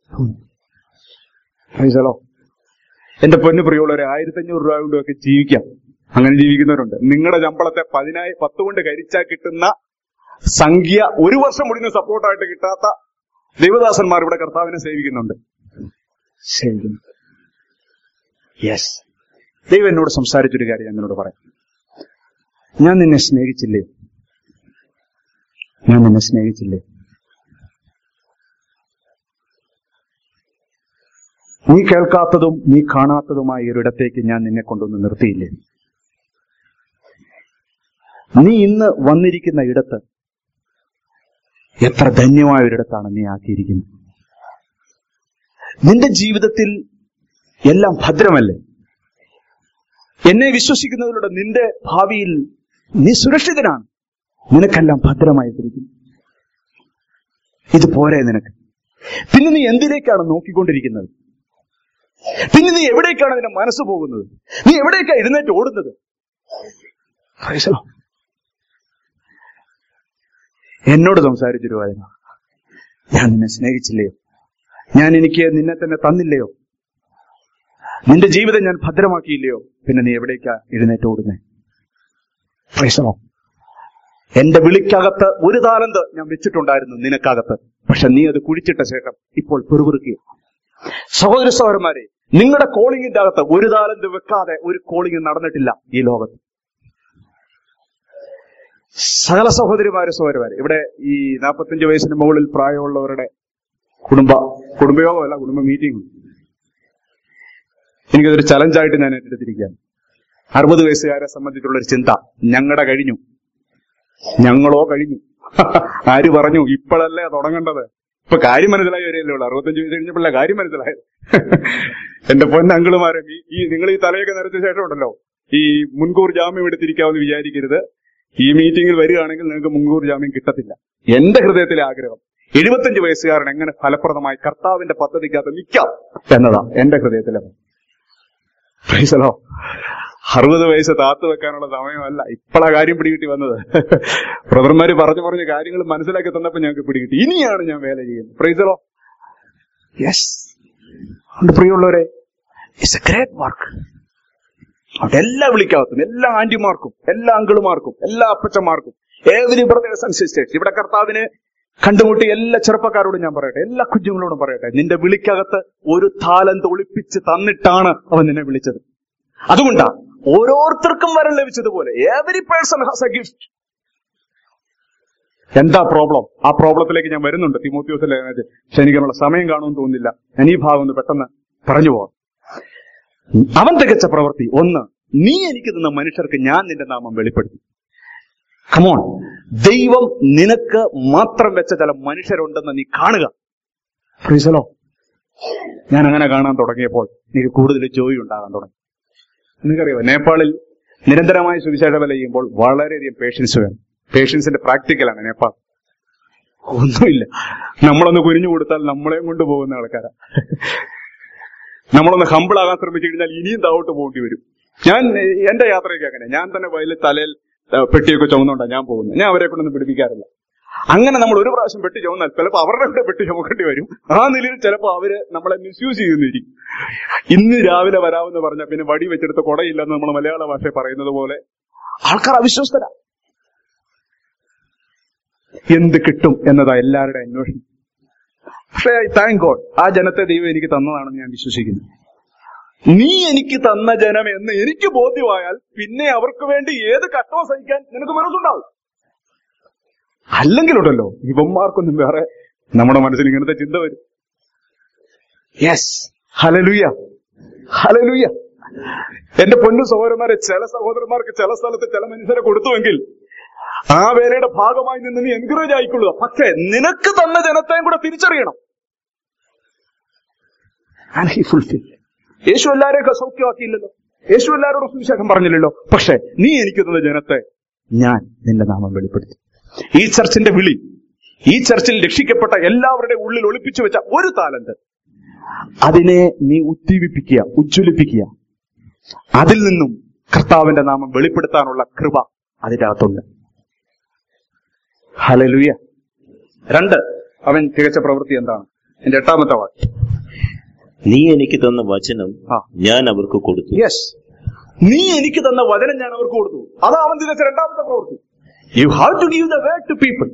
Speaker 1: പ്രൈസലോ എന്റെ പൊന്നു പ്രിയമുള്ള ഒരു ആയിരത്തി അഞ്ഞൂറ് രൂപ കൊണ്ടൊക്കെ ജീവിക്കാം അങ്ങനെ ജീവിക്കുന്നവരുണ്ട് നിങ്ങളുടെ ശമ്പളത്തെ പതിനായി പത്ത് കൊണ്ട് കരിച്ചാൽ കിട്ടുന്ന സംഖ്യ ഒരു വർഷം മുഴുവൻ സപ്പോർട്ടായിട്ട് കിട്ടാത്ത ദൈവദാസന്മാർ ഇവിടെ കർത്താവിനെ സേവിക്കുന്നുണ്ട് സേവിക്കുന്നു യെസ് ദൈവം എന്നോട് സംസാരിച്ചൊരു കാര്യം ഞാൻ നിന്നോട് പറയാം ഞാൻ നിന്നെ സ്നേഹിച്ചില്ലേ ഞാൻ നിന്നെ സ്നേഹിച്ചില്ലേ നീ കേൾക്കാത്തതും നീ കാണാത്തതുമായ ഒരിടത്തേക്ക് ഞാൻ നിന്നെ കൊണ്ടുവന്ന് നിർത്തിയില്ലേ നീ ഇന്ന് വന്നിരിക്കുന്ന ഇടത്ത് എത്ര ധന്യമായ ഒരിടത്താണ് നീ ആക്കിയിരിക്കുന്നത് നിന്റെ ജീവിതത്തിൽ എല്ലാം ഭദ്രമല്ലേ എന്നെ വിശ്വസിക്കുന്നതിലൂടെ നിന്റെ ഭാവിയിൽ നീ സുരക്ഷിതനാണ് നിനക്കെല്ലാം ഭദ്രമായിട്ടിരിക്കുന്നു ഇത് പോരെ നിനക്ക് പിന്നെ നീ എന്തിലേക്കാണ് നോക്കിക്കൊണ്ടിരിക്കുന്നത് പിന്നെ നീ എവിടേക്കാണ് നിന്റെ മനസ്സ് പോകുന്നത് നീ എവിടേക്കാണ് എഴുന്നേറ്റ് ഓടുന്നത് Praise the Lord. എന്നോട് സംസാരിച്ചിരുവായിരുന്നു ഞാൻ നിന്നെ സ്നേഹിച്ചില്ലയോ ഞാൻ എനിക്ക് നിന്നെ തന്നെ തന്നില്ലയോ നിന്റെ ജീവിതം ഞാൻ ഭദ്രമാക്കിയില്ലയോ പിന്നെ നീ എവിടേക്കാ എഴുന്നേറ്റ് ഓടുന്നേ Praise the Lord. എന്റെ വിളിക്കകത്ത് ഒരു താലന്ത് ഞാൻ വെച്ചിട്ടുണ്ടായിരുന്നു നിനക്കകത്ത് പക്ഷെ നീ അത് കുഴിച്ചിട്ട ശേഷം ഇപ്പോൾ പെറുപിറുക്കുക സഹോദര സഹോദരന്മാരെ നിങ്ങളുടെ കോളിംഗിന്റെ അകത്ത് ഒരു താലന്ത് വെക്കാതെ ഒരു കോളിംഗ് നടന്നിട്ടില്ല ഈ ലോകത്ത് സകല സഹോദരിമാര് സഹോദരന്മാര് ഇവിടെ ഈ നാൽപ്പത്തഞ്ച് വയസ്സിന് മുകളിൽ പ്രായമുള്ളവരുടെ കുടുംബ കുടുംബയോഗമല്ല കുടുംബ മീറ്റിംഗ് എനിക്കതൊരു ചലഞ്ചായിട്ട് ഞാൻ ഏറ്റെടുത്തിരിക്കുകയാണ് അറുപത് വയസ്സുകാരെ സംബന്ധിച്ചുള്ള ഒരു ചിന്ത ഞങ്ങളുടെ കഴിഞ്ഞു ഞങ്ങളോ കഴിഞ്ഞു ആര് പറഞ്ഞു ഇപ്പോഴല്ലേ തുടങ്ങേണ്ടത് ഇപ്പൊ കാര്യം മനസ്സിലായി വരെയല്ലേ ഉള്ളൂ അറുപത്തഞ്ച് വയസ്സ് കഴിഞ്ഞപ്പോഴല്ല കാര്യം മനസ്സിലായത് എന്റെ പൊന്നങ്കിളുമാരെ ഈ ഈ നിങ്ങൾ ഈ തലയൊക്കെ നിറച്ച ശേഷം ഉണ്ടല്ലോ ഈ മുൻകൂർ ജാമ്യം എടുത്തിരിക്കാമെന്ന് വിചാരിക്കരുത് ഈ മീറ്റിംഗിൽ വരികയാണെങ്കിൽ നിങ്ങൾക്ക് മുൻകൂർ ജാമ്യം കിട്ടത്തില്ല എന്റെ ഹൃദയത്തിലെ ആഗ്രഹം എഴുപത്തഞ്ച് വയസ്സുകാരൻ എങ്ങനെ ഫലപ്രദമായി കർത്താവിന്റെ പദ്ധതിക്കകത്ത് നിൽക്കാം എന്നതാ എന്റെ ഹൃദയത്തിലെ പ്രൈസലോ അറുപത് വയസ്സ് താത്തു വെക്കാനുള്ള സമയമല്ല ഇപ്പോഴാ കാര്യം പിടികിട്ടി വന്നത് ബ്രദർമാര് പറഞ്ഞു പറഞ്ഞ കാര്യങ്ങൾ മനസ്സിലാക്കി തന്നപ്പോ ഞങ്ങൾക്ക് പിടികിട്ടി ഇനിയാണ് ഞാൻ വേല ചെയ്യുന്നത് പ്രൈസലോ യെസ് അതുകൊണ്ട് പ്രിയമുള്ളവരെ ഇറ്റ്സ് എ ഗ്രേറ്റ് വർക്ക് അവിടെ എല്ലാ വിളിക്കാത്തും എല്ലാ ആന്റിമാർക്കും എല്ലാ അങ്കിളുമാർക്കും എല്ലാ അപ്പച്ചന്മാർക്കും ഏവരി ബ്രദേഴ്സ് ആൻഡ് സിസ്റ്റേഴ്സ് ഇവിടെ കർത്താവിന് കണ്ടുമുട്ടി എല്ലാ ചെറുപ്പക്കാരോടും ഞാൻ പറയട്ടെ എല്ലാ കുഞ്ഞുങ്ങളോടും പറയട്ടെ നിന്റെ വിളിക്കകത്ത് ഒരു താലന്ത് ഒളിപ്പിച്ച് തന്നിട്ടാണ് അവൻ നിന്നെ വിളിച്ചത് അതുകൊണ്ടാ ഓരോരുത്തർക്കും വരം ലഭിച്ചതുപോലെ every person has a gift എന്താ പ്രോബ്ലം ആ പ്രോബ്ലത്തിലേക്ക് ഞാൻ വരുന്നുണ്ട് തിമോത്യോസിലെ ക്ഷണിക്കാനുള്ള സമയം കാണുമെന്ന് തോന്നുന്നില്ല ഞാൻ ഈ ഭാഗം ഒന്ന് പെട്ടെന്ന് പറഞ്ഞു പോവാം അവൻ തികച്ച പ്രവൃത്തി ഒന്ന് നീ എനിക്ക് തന്ന മനുഷ്യർക്ക് ഞാൻ നിന്റെ നാമം വെളിപ്പെടുത്തി കമോൺ ദൈവം നിനക്ക് മാത്രം വെച്ച ചില മനുഷ്യരുണ്ടെന്ന് നീ കാണുക ഫ്രീസലോ ഞാൻ അങ്ങനെ കാണാൻ തുടങ്ങിയപ്പോൾ എനിക്ക് കൂടുതൽ ജോയി ഉണ്ടാകാൻ തുടങ്ങി നിങ്ങൾക്കറിയാമോ നേപ്പാളിൽ നിരന്തരമായി സുവിശേഷ വില ചെയ്യുമ്പോൾ വളരെയധികം പേഷ്യൻസ് വേണം പേഷ്യൻസിന്റെ പ്രാക്ടിക്കലാണ് നേപ്പാൾ ഒന്നുമില്ല നമ്മളൊന്ന് കുനിഞ്ഞു കൊടുത്താൽ നമ്മളെയും കൊണ്ട് പോകുന്ന ആൾക്കാരാ നമ്മളൊന്ന് ഹമ്പിൾ ആകാൻ ശ്രമിച്ചു കഴിഞ്ഞാൽ ഇനിയും താവോട്ട് പോകേണ്ടി വരും ഞാൻ എ- എന്റെ യാത്രയൊക്കെ അങ്ങനെ ഞാൻ തന്നെ വയലിൽ തലയിൽ ആ, പെട്ടിയൊക്കെ ചുമന്നുകൊണ്ടാണ് ഞാൻ പോകുന്നത് ഞാൻ അവരെ കൊണ്ടൊന്നും പിടിപ്പിക്കാറില്ല അങ്ങനെ നമ്മൾ ഒരു പ്രാവശ്യം പെട്ടി ചുമന്നാൽ ചിലപ്പോൾ അവരുടെ കൂടെ പെട്ടി ചുമക്കേണ്ടി വരും ആ നിലയിൽ ചിലപ്പോൾ അവര് നമ്മളെ മിസ്യൂസ് ചെയ്യുന്നിരിക്കും ഇന്ന് രാവിലെ വരാമെന്ന് പറഞ്ഞാൽ പിന്നെ വടി വെച്ചെടുത്ത് കൊടയില്ലെന്ന് നമ്മൾ മലയാള ഭാഷയിൽ പറയുന്നത് പോലെ ആൾക്കാർ അവിശ്വസ്തരാ എന്ത് കിട്ടും എന്നതാ എല്ലാവരുടെ അന്വേഷണം പക്ഷേ താങ്ക് ഗോഡ് ആ ജനത്തെ ദൈവം എനിക്ക് തന്നതാണെന്ന് ഞാൻ വിശ്വസിക്കുന്നു നീ എനിക്ക് തന്ന ജനം എന്ന് എനിക്ക് ബോധ്യമായാൽ പിന്നെ അവർക്ക് വേണ്ടി ഏത് കഷ്ടവും സഹിക്കാൻ നിനക്ക് മനസ്സുണ്ടാവും അല്ലെങ്കിലുണ്ടല്ലോ ഇവന്മാർക്കൊന്നും വേറെ നമ്മുടെ മനസ്സിൽ ഇങ്ങനത്തെ ചിന്ത വരും യെസ് ഹലലുയ ഹലലുയ എന്റെ പൊന്നു സഹോദരന്മാരെ ചില സഹോദരന്മാർക്ക് ചില സ്ഥലത്ത് ചില മനുഷ്യരെ കൊടുത്തുവെങ്കിൽ ആ വേലയുടെ ഭാഗമായി നിന്ന് നീ എൻകറേജ് ആയിക്കൊള്ളുക പക്ഷേ നിനക്ക് തന്ന ജനത്തെയും കൂടെ തിരിച്ചറിയണം ആൻഡ് ഹി ഫുൾഫിൽ യേശു എല്ലാവരെയും സൗഖ്യമാക്കിയില്ലല്ലോ യേശു എല്ലാവരോടും സുവിശേഷം പറഞ്ഞില്ലല്ലോ പക്ഷേ നീ എനിക്ക് തന്ന ജനത്തെ ഞാൻ നിന്റെ നാമം വെളിപ്പെടുത്തി ഈ ചർച്ചിന്റെ വിളി ഈ ചർച്ചിൽ രക്ഷിക്കപ്പെട്ട എല്ലാവരുടെ ഉള്ളിൽ ഒളിപ്പിച്ചു വെച്ച ഒരു താലന്ത് അതിനെ നീ ഉദ്ദീപിപ്പിക്കുക ഉജ്ജ്വലിപ്പിക്കുക അതിൽ നിന്നും കർത്താവിന്റെ നാമം വെളിപ്പെടുത്താനുള്ള കൃപ അതിന്റെ അകത്തുണ്ട് ഹലലുയ രണ്ട് അവൻ തികച്ച പ്രവൃത്തി എന്താണ് എന്റെ എട്ടാമത്തെ വാക്യം
Speaker 2: നീ എനിക്ക് തന്ന വചനം
Speaker 1: ആ.
Speaker 2: ഞാൻ അവർക്ക് കൊടുത്തു
Speaker 1: യെസ് നീ എനിക്ക് തന്ന വചനം ഞാൻ അവർക്ക് കൊടുത്തു അതാ അവൻ തികച്ച രണ്ടാമത്തെ പ്രവൃത്തി you have to give the word to people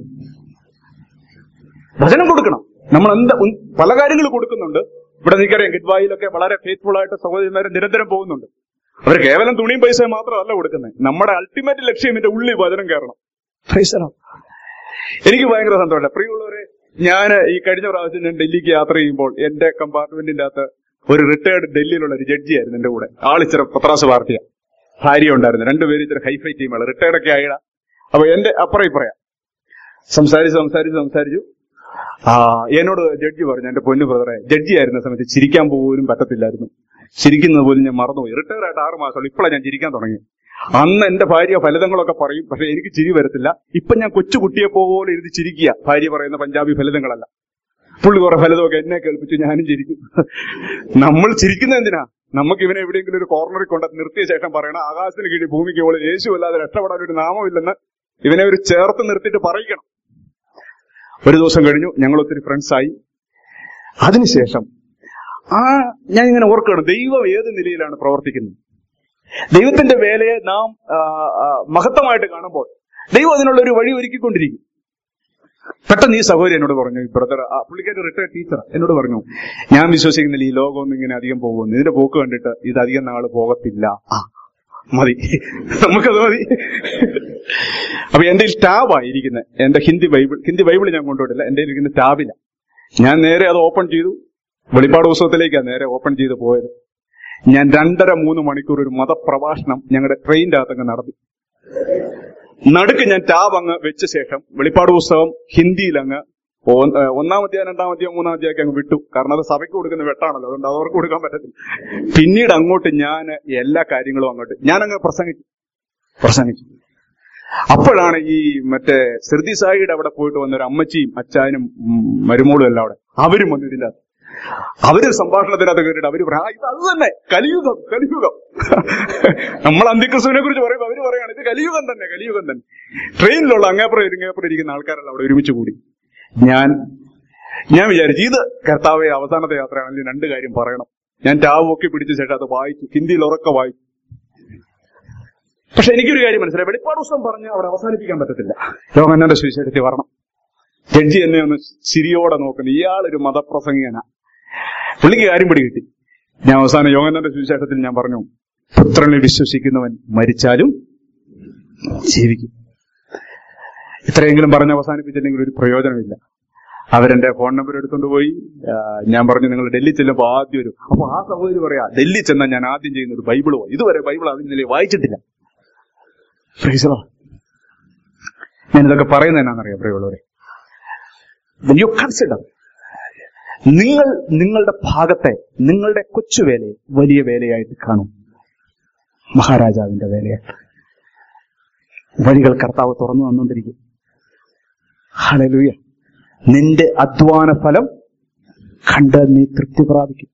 Speaker 1: വചനം കൊടുക്കണം നമ്മൾ എന്ത് ഉം പല കാര്യങ്ങൾ കൊടുക്കുന്നുണ്ട് ഇവിടെ നിൽക്കറിയാം ഗിഡ്വായിലൊക്കെ വളരെ ഫെയ്ത്ത്ഫുൾ ആയിട്ട് സഹോദരന്മാരെ നിരന്തരം പോകുന്നുണ്ട് അവർ കേവലം തുണിയും പൈസയും മാത്രമല്ല കൊടുക്കുന്നത് നമ്മുടെ അൾട്ടിമേറ്റ് ലക്ഷ്യം എന്റെ ഉള്ളിൽ വചനം കയറണം Praise the Lord. എനിക്ക് ഭയങ്കര സന്തോഷം പ്രിയമുള്ളവരെ ഞാൻ ഈ കഴിഞ്ഞ പ്രാവശ്യം ഞാൻ ഡൽഹിക്ക് യാത്ര ചെയ്യുമ്പോൾ എന്റെ കമ്പാർട്ട്മെന്റിന്റെ അകത്ത് ഒരു റിട്ടയർഡ് ഡൽഹിയിലുള്ള ഒരു ജഡ്ജിയായിരുന്നു എന്റെ കൂടെ ആളിച്ചിര പത്രാസ് പാർട്ടിയ ഭാര്യ ഉണ്ടായിരുന്നു രണ്ടുപേരും ഇച്ചിരി ഹൈഫൈ ടീമാണ് റിട്ടയർഡ് ഒക്കെ ആയിട അപ്പൊ എന്റെ അപ്പുറം ഇപ്പറയാ സംസാരിച്ച് സംസാരിച്ച് സംസാരിച്ചു ആ എന്നോട് ജഡ്ജി പറഞ്ഞു എന്റെ പൊന്നു ബ്രദറെ ജഡ്ജി ആയിരുന്ന സമയത്ത് ചിരിക്കാൻ പോലും പറ്റത്തില്ലായിരുന്നു ചിരിക്കുന്നത് പോലും ഞാൻ മറന്നുപോയി റിട്ടയർ ആയിട്ട് ആറ് മാസമുള്ളൂ ഇപ്പോഴാണ് ഞാൻ ചിരിക്കാൻ തുടങ്ങി അന്ന് എന്റെ ഭാര്യ ഫലിതങ്ങളൊക്കെ പറയും പക്ഷെ എനിക്ക് ചിരി വരത്തില്ല ഇപ്പൊ ഞാൻ കൊച്ചുകുട്ടിയെ പോലെ ഇരുന്ന് ചിരിക്കുക ഭാര്യ പറയുന്ന പഞ്ചാബി ഫലിതങ്ങളല്ല പുള്ളി കുറെ ഫലിതമൊക്കെ എന്നെ കേൾപ്പിച്ചു ഞാനും ചിരിക്കും നമ്മൾ ചിരിക്കുന്ന എന്തിനാ നമുക്ക് ഇവനെ എവിടെയെങ്കിലും ഒരു കോർണറിൽ കൊണ്ട് നിർത്തിയ ശേഷം പറയണം ആകാശത്തിന് കീഴിൽ ഭൂമിക്ക് പോലെ യേശു അല്ലാതെ രക്ഷപ്പെടാൻ ഒരു നാമമില്ലെന്ന് ഇവനെ ഒരു ചേർത്ത് നിർത്തിയിട്ട് പറയിക്കണം ഒരു ദിവസം കഴിഞ്ഞു ഞങ്ങൾ ഒത്തിരി ഫ്രണ്ട്സ് ആയി അതിനുശേഷം ആ ഞാൻ ഇങ്ങനെ ഓർക്കുകയാണ് ദൈവം ഏത് നിലയിലാണ് പ്രവർത്തിക്കുന്നത് ദൈവത്തിന്റെ വേലയെ നാം ആ, ആ, മഹത്വമായിട്ട് കാണുമ്പോൾ ദൈവം അതിനുള്ള ഒരു വഴി ഒരുക്കിക്കൊണ്ടിരിക്കും പെട്ടെന്ന് ഈ സഹോദരി എന്നോട് പറഞ്ഞു ഈ ബ്രദർ പുള്ളിക്കാരി റിട്ടയർഡ് ടീച്ചർ എന്നോട് പറഞ്ഞു ഞാൻ വിശ്വസിക്കുന്നില്ല ഈ ലോകമൊന്നും ഇങ്ങനെ അധികം പോകുന്നു ഇതിന്റെ പോക്ക് കണ്ടിട്ട് ഇത് അധികം നാള് പോകത്തില്ല ആ മതി നമുക്കത് മതി അപ്പൊ എന്റെ ടാബാ ഇരിക്കുന്നത് എന്റെ ഹിന്ദി ബൈബിൾ ഹിന്ദി ബൈബിൾ ഞാൻ കൊണ്ടുപോയിട്ടില്ല എന്റെ ഇരിക്കുന്ന ടാബില ഞാൻ നേരെ അത് ഓപ്പൺ ചെയ്തു വെളിപ്പാട് പുസ്തകത്തിലേക്കാണ് നേരെ ഓപ്പൺ ചെയ്ത് പോയത് ഞാൻ രണ്ടര മൂന്ന് മണിക്കൂർ ഒരു മതപ്രഭാഷണം ഞങ്ങളുടെ ട്രെയിനിന്റെ അകത്തങ്ങ് നടത്തി നടുക്ക് ഞാൻ ടാബ് അങ്ങ് വെച്ച ശേഷം വെളിപ്പാട് പുസ്തകം ഹിന്ദിയിൽ അങ്ങ് ഒ- ഏഹ് ഒന്നാം അധ്യായം രണ്ടാം അധ്യായം മൂന്നാം അധ്യായം അങ്ങ് വിട്ടു കാരണം അത് സഭയ്ക്ക് കൊടുക്കുന്ന വെട്ടാണല്ലോ അതുകൊണ്ട് അത് അവർക്ക് കൊടുക്കാൻ പറ്റത്തില്ല പിന്നീട് അങ്ങോട്ട് ഞാൻ എല്ലാ കാര്യങ്ങളും അങ്ങോട്ട് ഞാൻ അങ്ങ് പ്രസംഗിച്ചു പ്രസംഗിച്ചു അപ്പോഴാണ് ഈ മറ്റേ ശ്രുതി സായിയുടെ അവിടെ പോയിട്ട് വന്ന ഒരു അമ്മച്ചിയും അച്ചാനും ഉം, മരുമോളും എല്ലാം അവിടെ അവരും വന്നു ഇതിന്റെ അകത്ത്. അവര് സംഭാഷണത്തിനകത്ത് കയറിയിട്ട് അവര് പറയാം "ആ, ഇത് അത് തന്നെ കലിയുഗം കലിയുഗം നമ്മൾ അന്ത്യക്രിസ്തുവിനെ കുറിച്ച് പറയുമ്പോൾ അവര് പറയാണ് ഇത് കലിയുഗം തന്നെ കലിയുഗം തന്നെ ട്രെയിനിലുള്ള അങ്ങേപ്പുറം ഇരിങ്ങേപ്പുറം ഇരിക്കുന്ന ആൾക്കാരെല്ലാം അവിടെ ഒരുമിച്ച് കൂടി ഞാൻ ഞാൻ വിചാരിച്ചു ഇത് കർത്താവെ അവസാനത്തെ യാത്രയാണെങ്കിൽ രണ്ട് കാര്യം പറയണം ഞാൻ ടാവ് ഒക്കെ പിടിച്ച ശേഷം അത് വായിച്ചു ഹിന്ദിയിൽ ഉറക്കെ വായിച്ചു പക്ഷെ എനിക്കൊരു കാര്യം മനസ്സിലായി വെളിപ്പാട് ദിവസം പറഞ്ഞ് അവിടെ അവസാനിപ്പിക്കാൻ പറ്റത്തില്ല രോഗന്നന്റെ സുവിശേഷത്തിൽ വരണം ജഡ്ജി എന്നെ ഒന്ന് ചിരിയോടെ നോക്കുന്നു ഇയാളൊരു മതപ്രസംഗികനാ പുള്ളിക്ക് കാര്യം പിടി കിട്ടി ഞാൻ അവസാനം യോഗന്നന്റെ സുവിശേഷത്തിൽ ഞാൻ പറഞ്ഞു പുത്രനിൽ വിശ്വസിക്കുന്നവൻ മരിച്ചാലും ജീവിക്കും ഇത്രയെങ്കിലും പറഞ്ഞ് അവസാനിപ്പിച്ചില്ലെങ്കിൽ ഒരു പ്രയോജനമില്ല അവരെന്റെ ഫോൺ നമ്പർ എടുത്തുകൊണ്ട് പോയി ആ, ഞാൻ പറഞ്ഞു നിങ്ങൾ ഡൽഹി ചെല്ലുമ്പോൾ ആദ്യം ഒരു അപ്പൊ ആ സഹോദരി പറയാ ഡൽഹി ചെന്നാൽ ഞാൻ ആദ്യം ചെയ്യുന്ന ഒരു ബൈബിൾ പോയി ഇതുവരെ ബൈബിൾ അതിനെ വായിച്ചിട്ടില്ല Praise the Lord. ഞാൻ ഇതൊക്കെ പറയുന്നത് എന്നാണെന്നറിയാം പ്രിയമുള്ളവരെ യു കൺസിഡർ നിങ്ങൾ നിങ്ങളുടെ ഭാഗത്തെ നിങ്ങളുടെ കൊച്ചു വേലയെ വലിയ വേലയായിട്ട് കാണും മഹാരാജാവിന്റെ വേലയായിട്ട് വഴികൾ കർത്താവ് തുറന്നു വന്നുകൊണ്ടിരിക്കും ഹലലുയ നിന്റെ അധ്വാന ഫലം കണ്ട് നീ തൃപ്തി പ്രാപിക്കും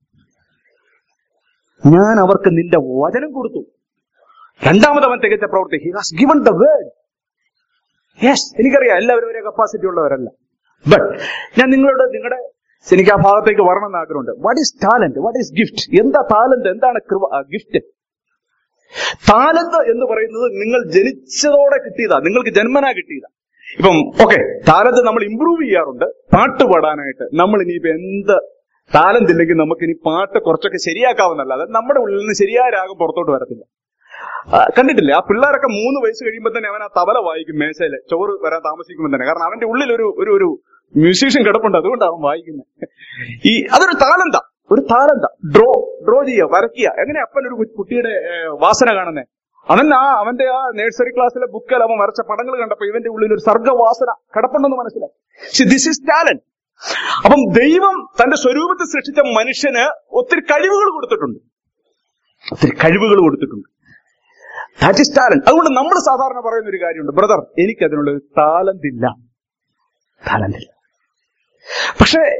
Speaker 1: ഞാൻ അവർക്ക് നിന്റെ വചനം കൊടുത്തു രണ്ടാമത് അവൻ തികച്ച പ്രവൃത്തി he has given the word yes എനിക്കറിയാം എല്ലാവരും ഒരേ കപ്പാസിറ്റി ഉള്ളവരല്ല ബട്ട് ഞാൻ നിങ്ങളോട് നിങ്ങളുടെ എനിക്ക് ആ ഭാഗത്തേക്ക് വരണമെന്ന് ആഗ്രഹമുണ്ട് what is talent what is gift എന്താ ടാലന്റ് എന്താണ് ഗിഫ്റ്റ് താലന്ത് എന്ന് പറയുന്നത് നിങ്ങൾ ജനിച്ചതോടെ കിട്ടിയതാ നിങ്ങൾക്ക് ജന്മനാ കിട്ടിയതാ ഇപ്പം ഓക്കെ താലന്ത് നമ്മൾ ഇമ്പ്രൂവ് ചെയ്യാറുണ്ട് പാട്ട് പാടാനായിട്ട് നമ്മൾ ഇനിയിപ്പോ എന്ത് താലന്ത് ഇല്ലെങ്കിൽ നമുക്ക് ഇനി പാട്ട് കുറച്ചൊക്കെ ശരിയാക്കാവുന്നല്ലാതെ നമ്മുടെ ഉള്ളിൽ നിന്ന് ശരിയായ രാഗം പുറത്തോട്ട് വരത്തില്ല ആ, കണ്ടിട്ടില്ലേ ആ പിള്ളേരൊക്കെ മൂന്ന് വയസ്സ് കഴിയുമ്പോൾ തന്നെ അവൻ ആ തബല വായിക്കും മേശയില് ചോറ് വരാൻ താമസിക്കുമ്പോൾ തന്നെ കാരണം അവന്റെ ഉള്ളിൽ ഒരു ഒരു ഒരു മ്യൂസീഷ്യൻ കിടപ്പുണ്ട് അതുകൊണ്ടാണ് അവൻ വായിക്കുന്നത് ഈ അതൊരു താലന്ത ഒരു താലന്ത ഡ്രോ ഡ്രോ ചെയ്യുക വരയ്ക്കുക എങ്ങനെ അപ്പൻ ഒരു കു- കുട്ടിയുടെ ഏ, വാസന കാണുന്നേ അവൻ ആ അവന്റെ ആ നഴ്സറി ക്ലാസ്സിലെ ബുക്കിൽ അവൻ വരച്ച പടങ്ങൾ കണ്ടപ്പോ ഇവന്റെ ഉള്ളിൽ ഒരു സർഗവാസന കിടപ്പുണ്ടെന്ന് മനസ്സിലായി ദിസ് ഇസ് ടാലന്റ് അപ്പം ദൈവം തന്റെ സ്വരൂപത്തിൽ സൃഷ്ടിച്ച മനുഷ്യന് ഒത്തിരി കഴിവുകൾ കൊടുത്തിട്ടുണ്ട് ഒത്തിരി കഴിവുകൾ കൊടുത്തിട്ടുണ്ട് ദാറ്റ് ഇസ് ടാലന്റ് അതുകൊണ്ട് നമ്മൾ സാധാരണ പറയുന്ന ഒരു കാര്യമുണ്ട് ബ്രദർ എനിക്ക് അതിനുള്ള ഒരു ടാലന്റ് ഇല്ല ടാലന്റ് ഇല്ല പക്ഷേ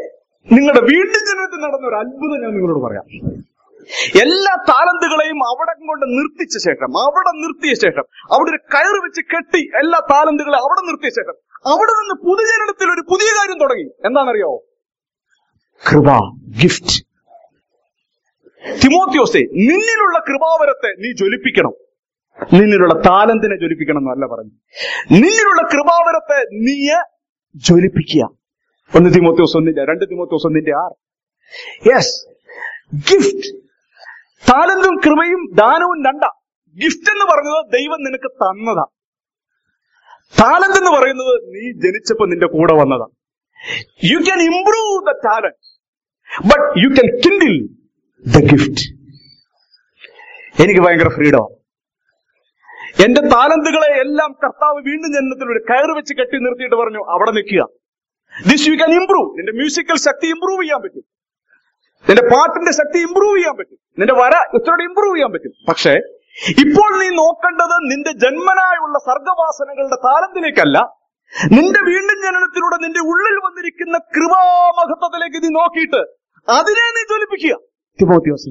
Speaker 1: നിങ്ങളുടെ വീണ്ടും ജനനത്തിൽ നടന്ന ഒരു അത്ഭുതം ഞാൻ നിങ്ങളോട് പറയാം എല്ലാ താലന്തുകളെയും അവിടെ കൊണ്ട് നിർത്തിച്ച ശേഷം അവിടെ നിർത്തിയ ശേഷം അവിടെ ഒരു കയറ് വെച്ച് കെട്ടി എല്ലാ താലന്തുകളെ അവിടെ നിർത്തിയ ശേഷം അവിടെ നിന്ന് പുതുജനനത്തിൽ ഒരു പുതിയ കാര്യം തുടങ്ങി എന്താണെന്നറിയോ കൃപ ഗിഫ്റ്റ് തിമോത്യോസെ നിന്നിലുള്ള കൃപാവരത്തെ നീ ജ്വലിപ്പിക്കണം നിന്നിലുള്ള താലന്തിനെ ജ്വലിപ്പിക്കണം എന്നല്ല പറഞ്ഞു നിന്നിലുള്ള കൃപാവരത്തെ നീ ജ്വലിപ്പിക്കുക ഒന്ന് തിമോത്യോസ് ഒന്നിന്റെ രണ്ട് തിമോത്യോസ് ഒന്നിന്റെ ആറ് യെസ് ഗിഫ്റ്റ് താലന്തും കൃപയും ദാനവും രണ്ടാ ഗിഫ്റ്റ് എന്ന് പറഞ്ഞത് ദൈവം നിനക്ക് തന്നതാ താലന്ത് എന്ന് പറയുന്നത് നീ ജനിച്ചപ്പോ നിന്റെ കൂടെ വന്നതാ you can improve the talent but you can kindle the gift എനിക്ക് ഭയങ്കര ഫ്രീഡം എന്റെ താലന്തുകളെ എല്ലാം കർത്താവ് വീണ്ടും ജനനത്തിൽ ഒരു കയറ് വെച്ച് കെട്ടി നിർത്തിയിട്ട് പറഞ്ഞു അവിടെ നിൽക്കുക ദിസ് യു ക്യാൻ ഇംപ്രൂവ് നിന്റെ മ്യൂസിക്കൽ ശക്തി ഇംപ്രൂവ് ചെയ്യാൻ പറ്റും നിന്റെ പാട്ടിന്റെ ശക്തി ഇംപ്രൂവ് ചെയ്യാൻ പറ്റും നിന്റെ വര ഇത്രയോടെ ഇംപ്രൂവ് ചെയ്യാൻ പറ്റും പക്ഷേ ഇപ്പോൾ നീ നോക്കേണ്ടത് നിന്റെ ജന്മനായുള്ള സർഗവാസനകളുടെ താലത്തിലേക്കല്ല നിന്റെ വീണ്ടും ജനനത്തിലൂടെ നിന്റെ ഉള്ളിൽ വന്നിരിക്കുന്ന കൃപാമഹത്വത്തിലേക്ക് നീ നോക്കിയിട്ട് അതിനെ നീ ജ്വലിപ്പിക്കുക തിമോത്തിയോസ്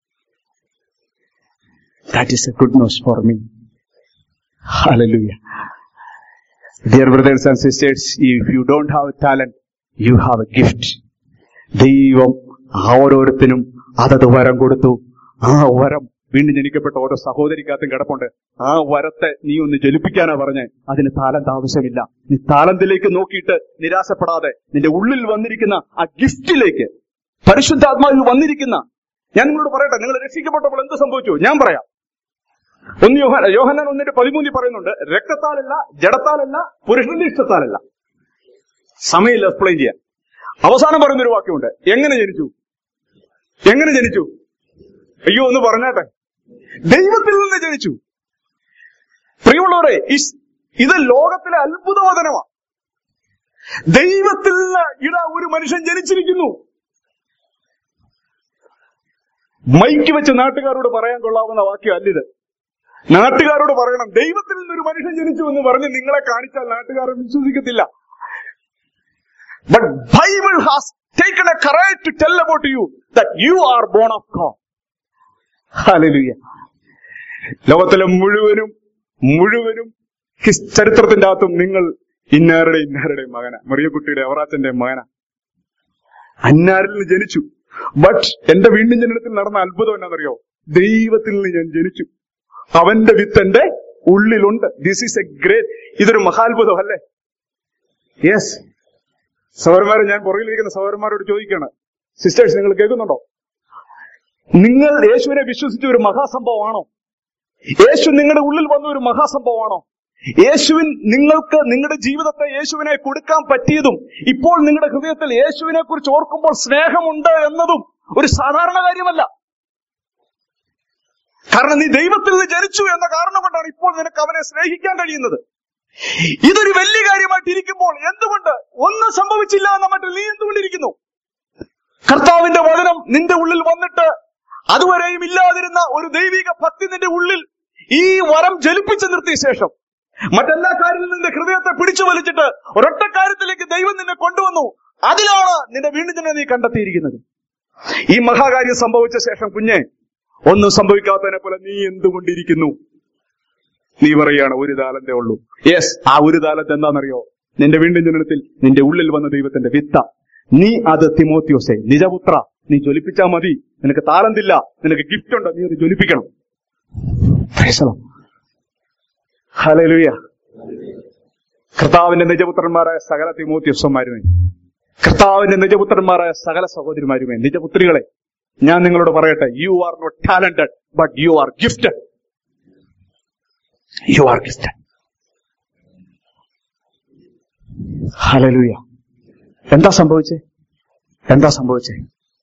Speaker 1: that is a good news for me Hallelujah. Dear brothers and sisters, if you don't have a talent, you have a gift. ദൈവം ഓരോരുത്തരും അതത് വരം കൊടുത്തു ആ വരം വീണ്ടും ജനിക്കപ്പെട്ട ഓരോ സഹോദരിക്കകത്തും കിടപ്പുണ്ട് ആ വരത്തെ നീ ഒന്ന് ജലിപ്പിക്കാനാ പറഞ്ഞ് അതിന് താലന്ത് ആവശ്യമില്ല നീ താലന്തിലേക്ക് നോക്കിയിട്ട് നിരാശപ്പെടാതെ നിന്റെ ഉള്ളിൽ വന്നിരിക്കുന്ന ആ ഗിഫ്റ്റിലേക്ക് പരിശുദ്ധാത്മാവിൽ വന്നിരിക്കുന്ന ഞാൻ നിങ്ങളോട് പറയട്ടെ നിങ്ങൾ രക്ഷിക്കപ്പെട്ടപ്പോൾ എന്ത് സംഭവിച്ചു ഞാൻ പറയാം ഒന്ന് യോഹന യോഹന്നാൻ ഒന്നിന്റെ പതിമൂന്നിൽ പറയുന്നുണ്ട് രക്തത്താലല്ല ജഡത്താലല്ല പുരുഷന്റെ ഇഷ്ടത്താലല്ല സമയമില്ല എക്സ്പ്ലെയിൻ ചെയ്യാൻ അവസാനം പറയുന്ന ഒരു വാക്യമുണ്ട് എങ്ങനെ ജനിച്ചു എങ്ങനെ ജനിച്ചു അയ്യോ ഒന്ന് പറഞ്ഞാട്ടെ ദൈവത്തിൽ നിന്ന് ജനിച്ചു പ്രിയമുള്ളവരെ ഇസ്- ഇത് ലോകത്തിലെ അത്ഭുതവചനമാണ് ദൈവത്തിൽ നിന്ന് ഇതാ ഒരു മനുഷ്യൻ ജനിച്ചിരിക്കുന്നു മൈക്ക് വെച്ച് നാട്ടുകാരോട് പറയാൻ കൊള്ളാവുന്ന വാക്യം അല്ലിത് നാട്ടുകാരോട് പറയണം ദൈവത്തിൽ നിന്നൊരു മനുഷ്യൻ ജനിച്ചു എന്ന് പറഞ്ഞ് നിങ്ങളെ കാണിച്ചാൽ നാട്ടുകാർ വിശ്വസിക്കത്തില്ല but Bible has taken a courage to tell about you that you are born of God hallelujah ലോകത്തിലെ മുഴുവനും മുഴുവനും ഹിസ് ചരിത്രത്തിന്റെ അകത്തും നിങ്ങൾ ഇന്നാരുടെ ഇന്നാരുടെ മകന മറിയക്കുട്ടിയുടെ അവറാച്ചന്റെ മകന അന്നാരിൽ നിന്ന് ജനിച്ചു ബട്ട് എന്റെ വീണ്ടും ജനനത്തിൽ നടന്ന അത്ഭുതം എന്നാണെന്നറിയോ ദൈവത്തിൽ നിന്ന് ഞാൻ ജനിച്ചു അവന്റെ വിത്ത് എന്റെ ഉള്ളിലുണ്ട് ദിസ് ഈസ് എ ഗ്രേറ്റ് ഇതൊരു മഹാത്ഭുതം അല്ലേ യെസ് സഹോദരന്മാരെ ഞാൻ പുറകിലിരിക്കുന്ന സഹോദരന്മാരോട് ചോദിക്കുകയാണ് സിസ്റ്റേഴ്സ് നിങ്ങൾ കേൾക്കുന്നുണ്ടോ നിങ്ങൾ യേശുവിനെ വിശ്വസിച്ച ഒരു മഹാസംഭവമാണോ യേശു നിങ്ങളുടെ ഉള്ളിൽ വന്ന ഒരു മഹാസംഭവമാണോ യേശുവിൻ നിങ്ങൾക്ക് നിങ്ങളുടെ ജീവിതത്തെ യേശുവിനെ കൊടുക്കാൻ പറ്റിയതും ഇപ്പോൾ നിങ്ങളുടെ ഹൃദയത്തിൽ യേശുവിനെ കുറിച്ച് ഓർക്കുമ്പോൾ സ്നേഹമുണ്ട് എന്നതും ഒരു സാധാരണ കാര്യമല്ല കാരണം നീ ദൈവത്തിൽ നിന്ന് ജനിച്ചു എന്ന കാരണം കൊണ്ടാണ് ഇപ്പോൾ നിനക്ക് അവനെ സ്നേഹിക്കാൻ കഴിയുന്നത് ഇതൊരു വലിയ കാര്യമായിട്ട് ഇരിക്കുമ്പോൾ എന്തുകൊണ്ട് ഒന്നും സംഭവിച്ചില്ല എന്ന മട്ടിൽ നീ എന്തുകൊണ്ടിരിക്കുന്നു കർത്താവിന്റെ വചനം നിന്റെ ഉള്ളിൽ വന്നിട്ട് അതുവരെയും ഇല്ലാതിരുന്ന ഒരു ദൈവിക ഭക്തി നിന്റെ ഉള്ളിൽ ഈ വരം ജലിപ്പിച്ചു നിർത്തിയ ശേഷം മറ്റെല്ലാ കാര്യത്തിൽ നിന്റെ ഹൃദയത്തെ പിടിച്ചു വലിച്ചിട്ട് ഒരൊറ്റ കാര്യത്തിലേക്ക് ദൈവം നിന്നെ കൊണ്ടുവന്നു അതിലാണ് നിന്റെ വീണ്ടും തന്നെ നീ കണ്ടെത്തിയിരിക്കുന്നത് ഈ മഹാകാര്യം സംഭവിച്ച ശേഷം കുഞ്ഞെ ഒന്നും സംഭവിക്കാത്തതിനെ പോലെ നീ എന്തുകൊണ്ടിരിക്കുന്നു നീ പറയാണ് ഒരു താലന്തേ ഉള്ളൂ യെസ് ആ ഒരു താലത്ത് എന്താണെന്നറിയോ നിന്റെ വീണ്ടും ജനനത്തിൽ നിന്റെ ഉള്ളിൽ വന്ന ദൈവത്തിന്റെ വിത്ത നീ അത് തിമോത്യോസെ നിജപുത്ര നീ ജ്വലിപ്പിച്ചാ മതി നിനക്ക് താലന്തില്ല നിനക്ക് ഗിഫ്റ്റ് ഉണ്ട് നീ അത് ജ്വലിപ്പിക്കണം ഹലലുയ കർത്താവിന്റെ നിജപുത്രന്മാരായ സകല തിമോത്യോസന്മാരുമേ കർത്താവിന്റെ നിജപുത്രന്മാരായ സകല സഹോദരിമാരുമേ നിജപുത്രികളെ ഞാൻ നിങ്ങളോട് പറയട്ടെ you are not talented but you are gifted you are gifted hallelujah എന്താ സംഭവിച്ചേ എന്താ സംഭവിച്ചേ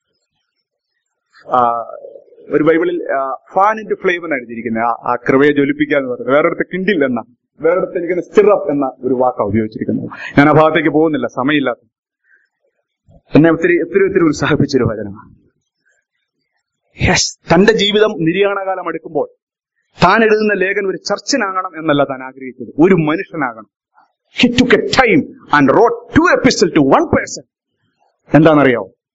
Speaker 1: ആ, ഒരു ബൈബിളിൽ ഫാൻ ഇൻറ്റു ഫ്ലെയിം എന്ന് എഴുതിയിരിക്കുന്നത് ആ- ആ കൃപയെ ജ്വലിപ്പിക്കുക എന്ന് പറയുന്നത് വേറൊരിടത്ത് കിണ്ടിൽ എന്ന വേറൊരിടത്ത് എനിക്ക് സ്റ്റിറപ്പ് എന്ന ഒരു വാക്കാണ് ഉപയോഗിച്ചിരിക്കുന്നത് ഞാൻ ആ ഭാഗത്തേക്ക് പോകുന്നില്ല സമയമില്ലാത്ത എന്നെ ഒത്തിരി ഒത്തിരി ഒത്തിരി ഉത്സാഹിപ്പിച്ചൊരു വചനമാണ് യെസ് തന്റെ ജീവിതം നിര്യാണകാലം എടുക്കുമ്പോൾ താൻ എഴുതുന്ന ലേഖനം ഒരു ചർച്ചിനാകണം എന്നല്ല താൻ ആഗ്രഹിച്ചത് ഒരു മനുഷ്യനാകണം he took a time and wrote to epistle to one person എന്താണെന്നറിയോ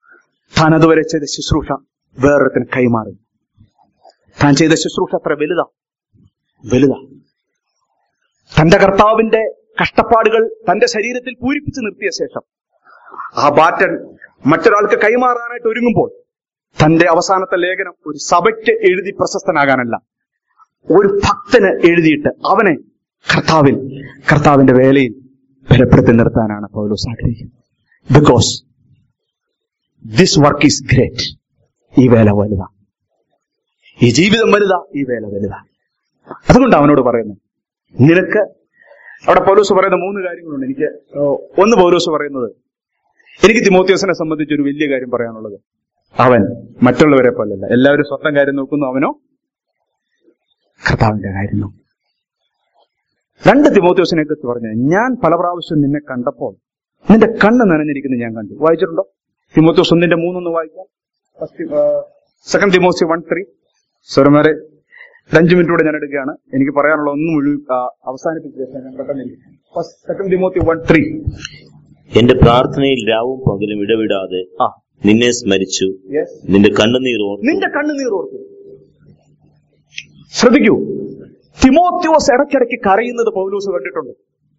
Speaker 1: താൻ അതുവരെ ചെയ്ത ശുശ്രൂഷ വേറൊരുത്തിന് കൈമാറി താൻ ചെയ്ത ശുശ്രൂഷ അത്ര വലുതാ വലുതാ തന്റെ കർത്താവിന്റെ കഷ്ടപ്പാടുകൾ തന്റെ ശരീരത്തിൽ പൂരിപ്പിച്ച് നിർത്തിയ ശേഷം ആ ബാറ്റൻ മറ്റൊരാൾക്ക് കൈമാറാനായിട്ട് ഒരുങ്ങുമ്പോൾ തന്റെ അവസാനത്തെ ലേഖനം ഒരു സഭയ്ക്ക് എഴുതി പ്രശസ്തനാകാനല്ല ഒരു ഭക്തന് എഴുതിയിട്ട് അവനെ കർത്താവിൽ കർത്താവിന്റെ വേലയിൽ ബലപ്പെടുത്തി നിർത്താനാണ് പൗലോസ് ആഗ്രഹിക്കുന്നത് because this work is great ഈ വേല വലുതാ ഈ ജീവിതം വലുതാ ഈ വേല വലുതാ അതുകൊണ്ട് അവനോട് പറയുന്നത് നിനക്ക് അവിടെ പൗലോസ് പറയുന്ന മൂന്ന് കാര്യങ്ങളുണ്ട് എനിക്ക് ഏഹ്, ഒന്ന് പൗലോസ് പറയുന്നത് എനിക്ക് തിമോത്യോസിനെ സംബന്ധിച്ച് ഒരു വലിയ കാര്യം പറയാനുള്ളത് അവൻ മറ്റുള്ളവരെ പോലെയല്ല എല്ലാവരും സ്വന്തം കാര്യം നോക്കുന്നു അവനോ കർത്താവിന്റെ കാര്യം നോക്കും രണ്ട് തിമോത്യോസിനെ കുറിച്ച് പറഞ്ഞു ഞാൻ പല പ്രാവശ്യം നിന്നെ കണ്ടപ്പോൾ നിന്റെ കണ്ണ് നനഞ്ഞിരിക്കുന്നത് ഞാൻ കണ്ടു വായിച്ചിട്ടുണ്ടോ തിമോത്യോസ് ഒന്നിന്റെ മൂന്നൊന്ന് വായിക്കാം സെക്കൻഡ് തിമോസി വൺ ത്രീ സ്വരമാരെ അഞ്ചു മിനിറ്റ് കൂടെ ഞാൻ എടുക്കുകയാണ് എനിക്ക് പറയാനുള്ള ഒന്നും മുഴുവൻ ആ, അവസാനിപ്പിച്ച ശേഷം ഞാൻ പെട്ടെന്ന് സെക്കൻഡ് തിമോത്തി വൺ ത്രീ
Speaker 2: എന്റെ പ്രാർത്ഥനയിൽ രാവും പകലും ഇടവിടാതെ
Speaker 1: ആ
Speaker 2: നിന്നെ സ്മരിച്ചു
Speaker 1: യെസ്
Speaker 2: നിന്റെ കണ്ണുനീർ ഓർത്തു
Speaker 1: നിന്റെ കണ്ണുനീർ ഓർത്തു ശ്രദ്ധിക്കൂ തിമോത്യോസ് ഇടയ്ക്കിടയ്ക്ക് കരയുന്നത് പൗലൂസ് കണ്ടിട്ടുണ്ട്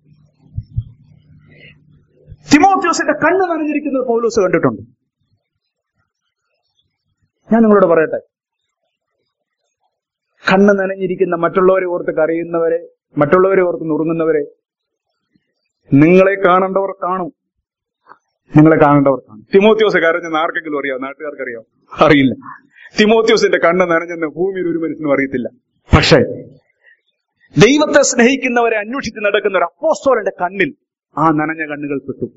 Speaker 1: തിമോത്യോസിന്റെ കണ്ണ് നനഞ്ഞിരിക്കുന്നത് പൗലൂസ് കണ്ടിട്ടുണ്ട് ഞാൻ നിങ്ങളോട് പറയട്ടെ കണ്ണ് നനഞ്ഞിരിക്കുന്ന മറ്റുള്ളവരെ ഓർത്ത് കരയുന്നവരെ മറ്റുള്ളവരെ ഓർത്ത് നുറുങ്ങുന്നവരെ നിങ്ങളെ കാണേണ്ടവർ കാണും നിങ്ങളെ കാണേണ്ടവർ കാണും തിമോത്യോസ് കരഞ്ഞെന്ന് ആർക്കെങ്കിലും അറിയാം നാട്ടുകാർക്ക് അറിയാം അറിയില്ല തിമോത്യോസിന്റെ കണ്ണ് നനഞ്ഞെന്ന് ഭൂമിയിൽ ഒരു മനുഷ്യനും അറിയത്തില്ല പക്ഷേ ദൈവത്തെ സ്നേഹിക്കുന്നവരെ അന്വേഷിച്ച് നടക്കുന്ന ഒരു അപ്പോസ്തോലന്റെ കണ്ണിൽ ആ നനഞ്ഞ കണ്ണുകൾ പെട്ടു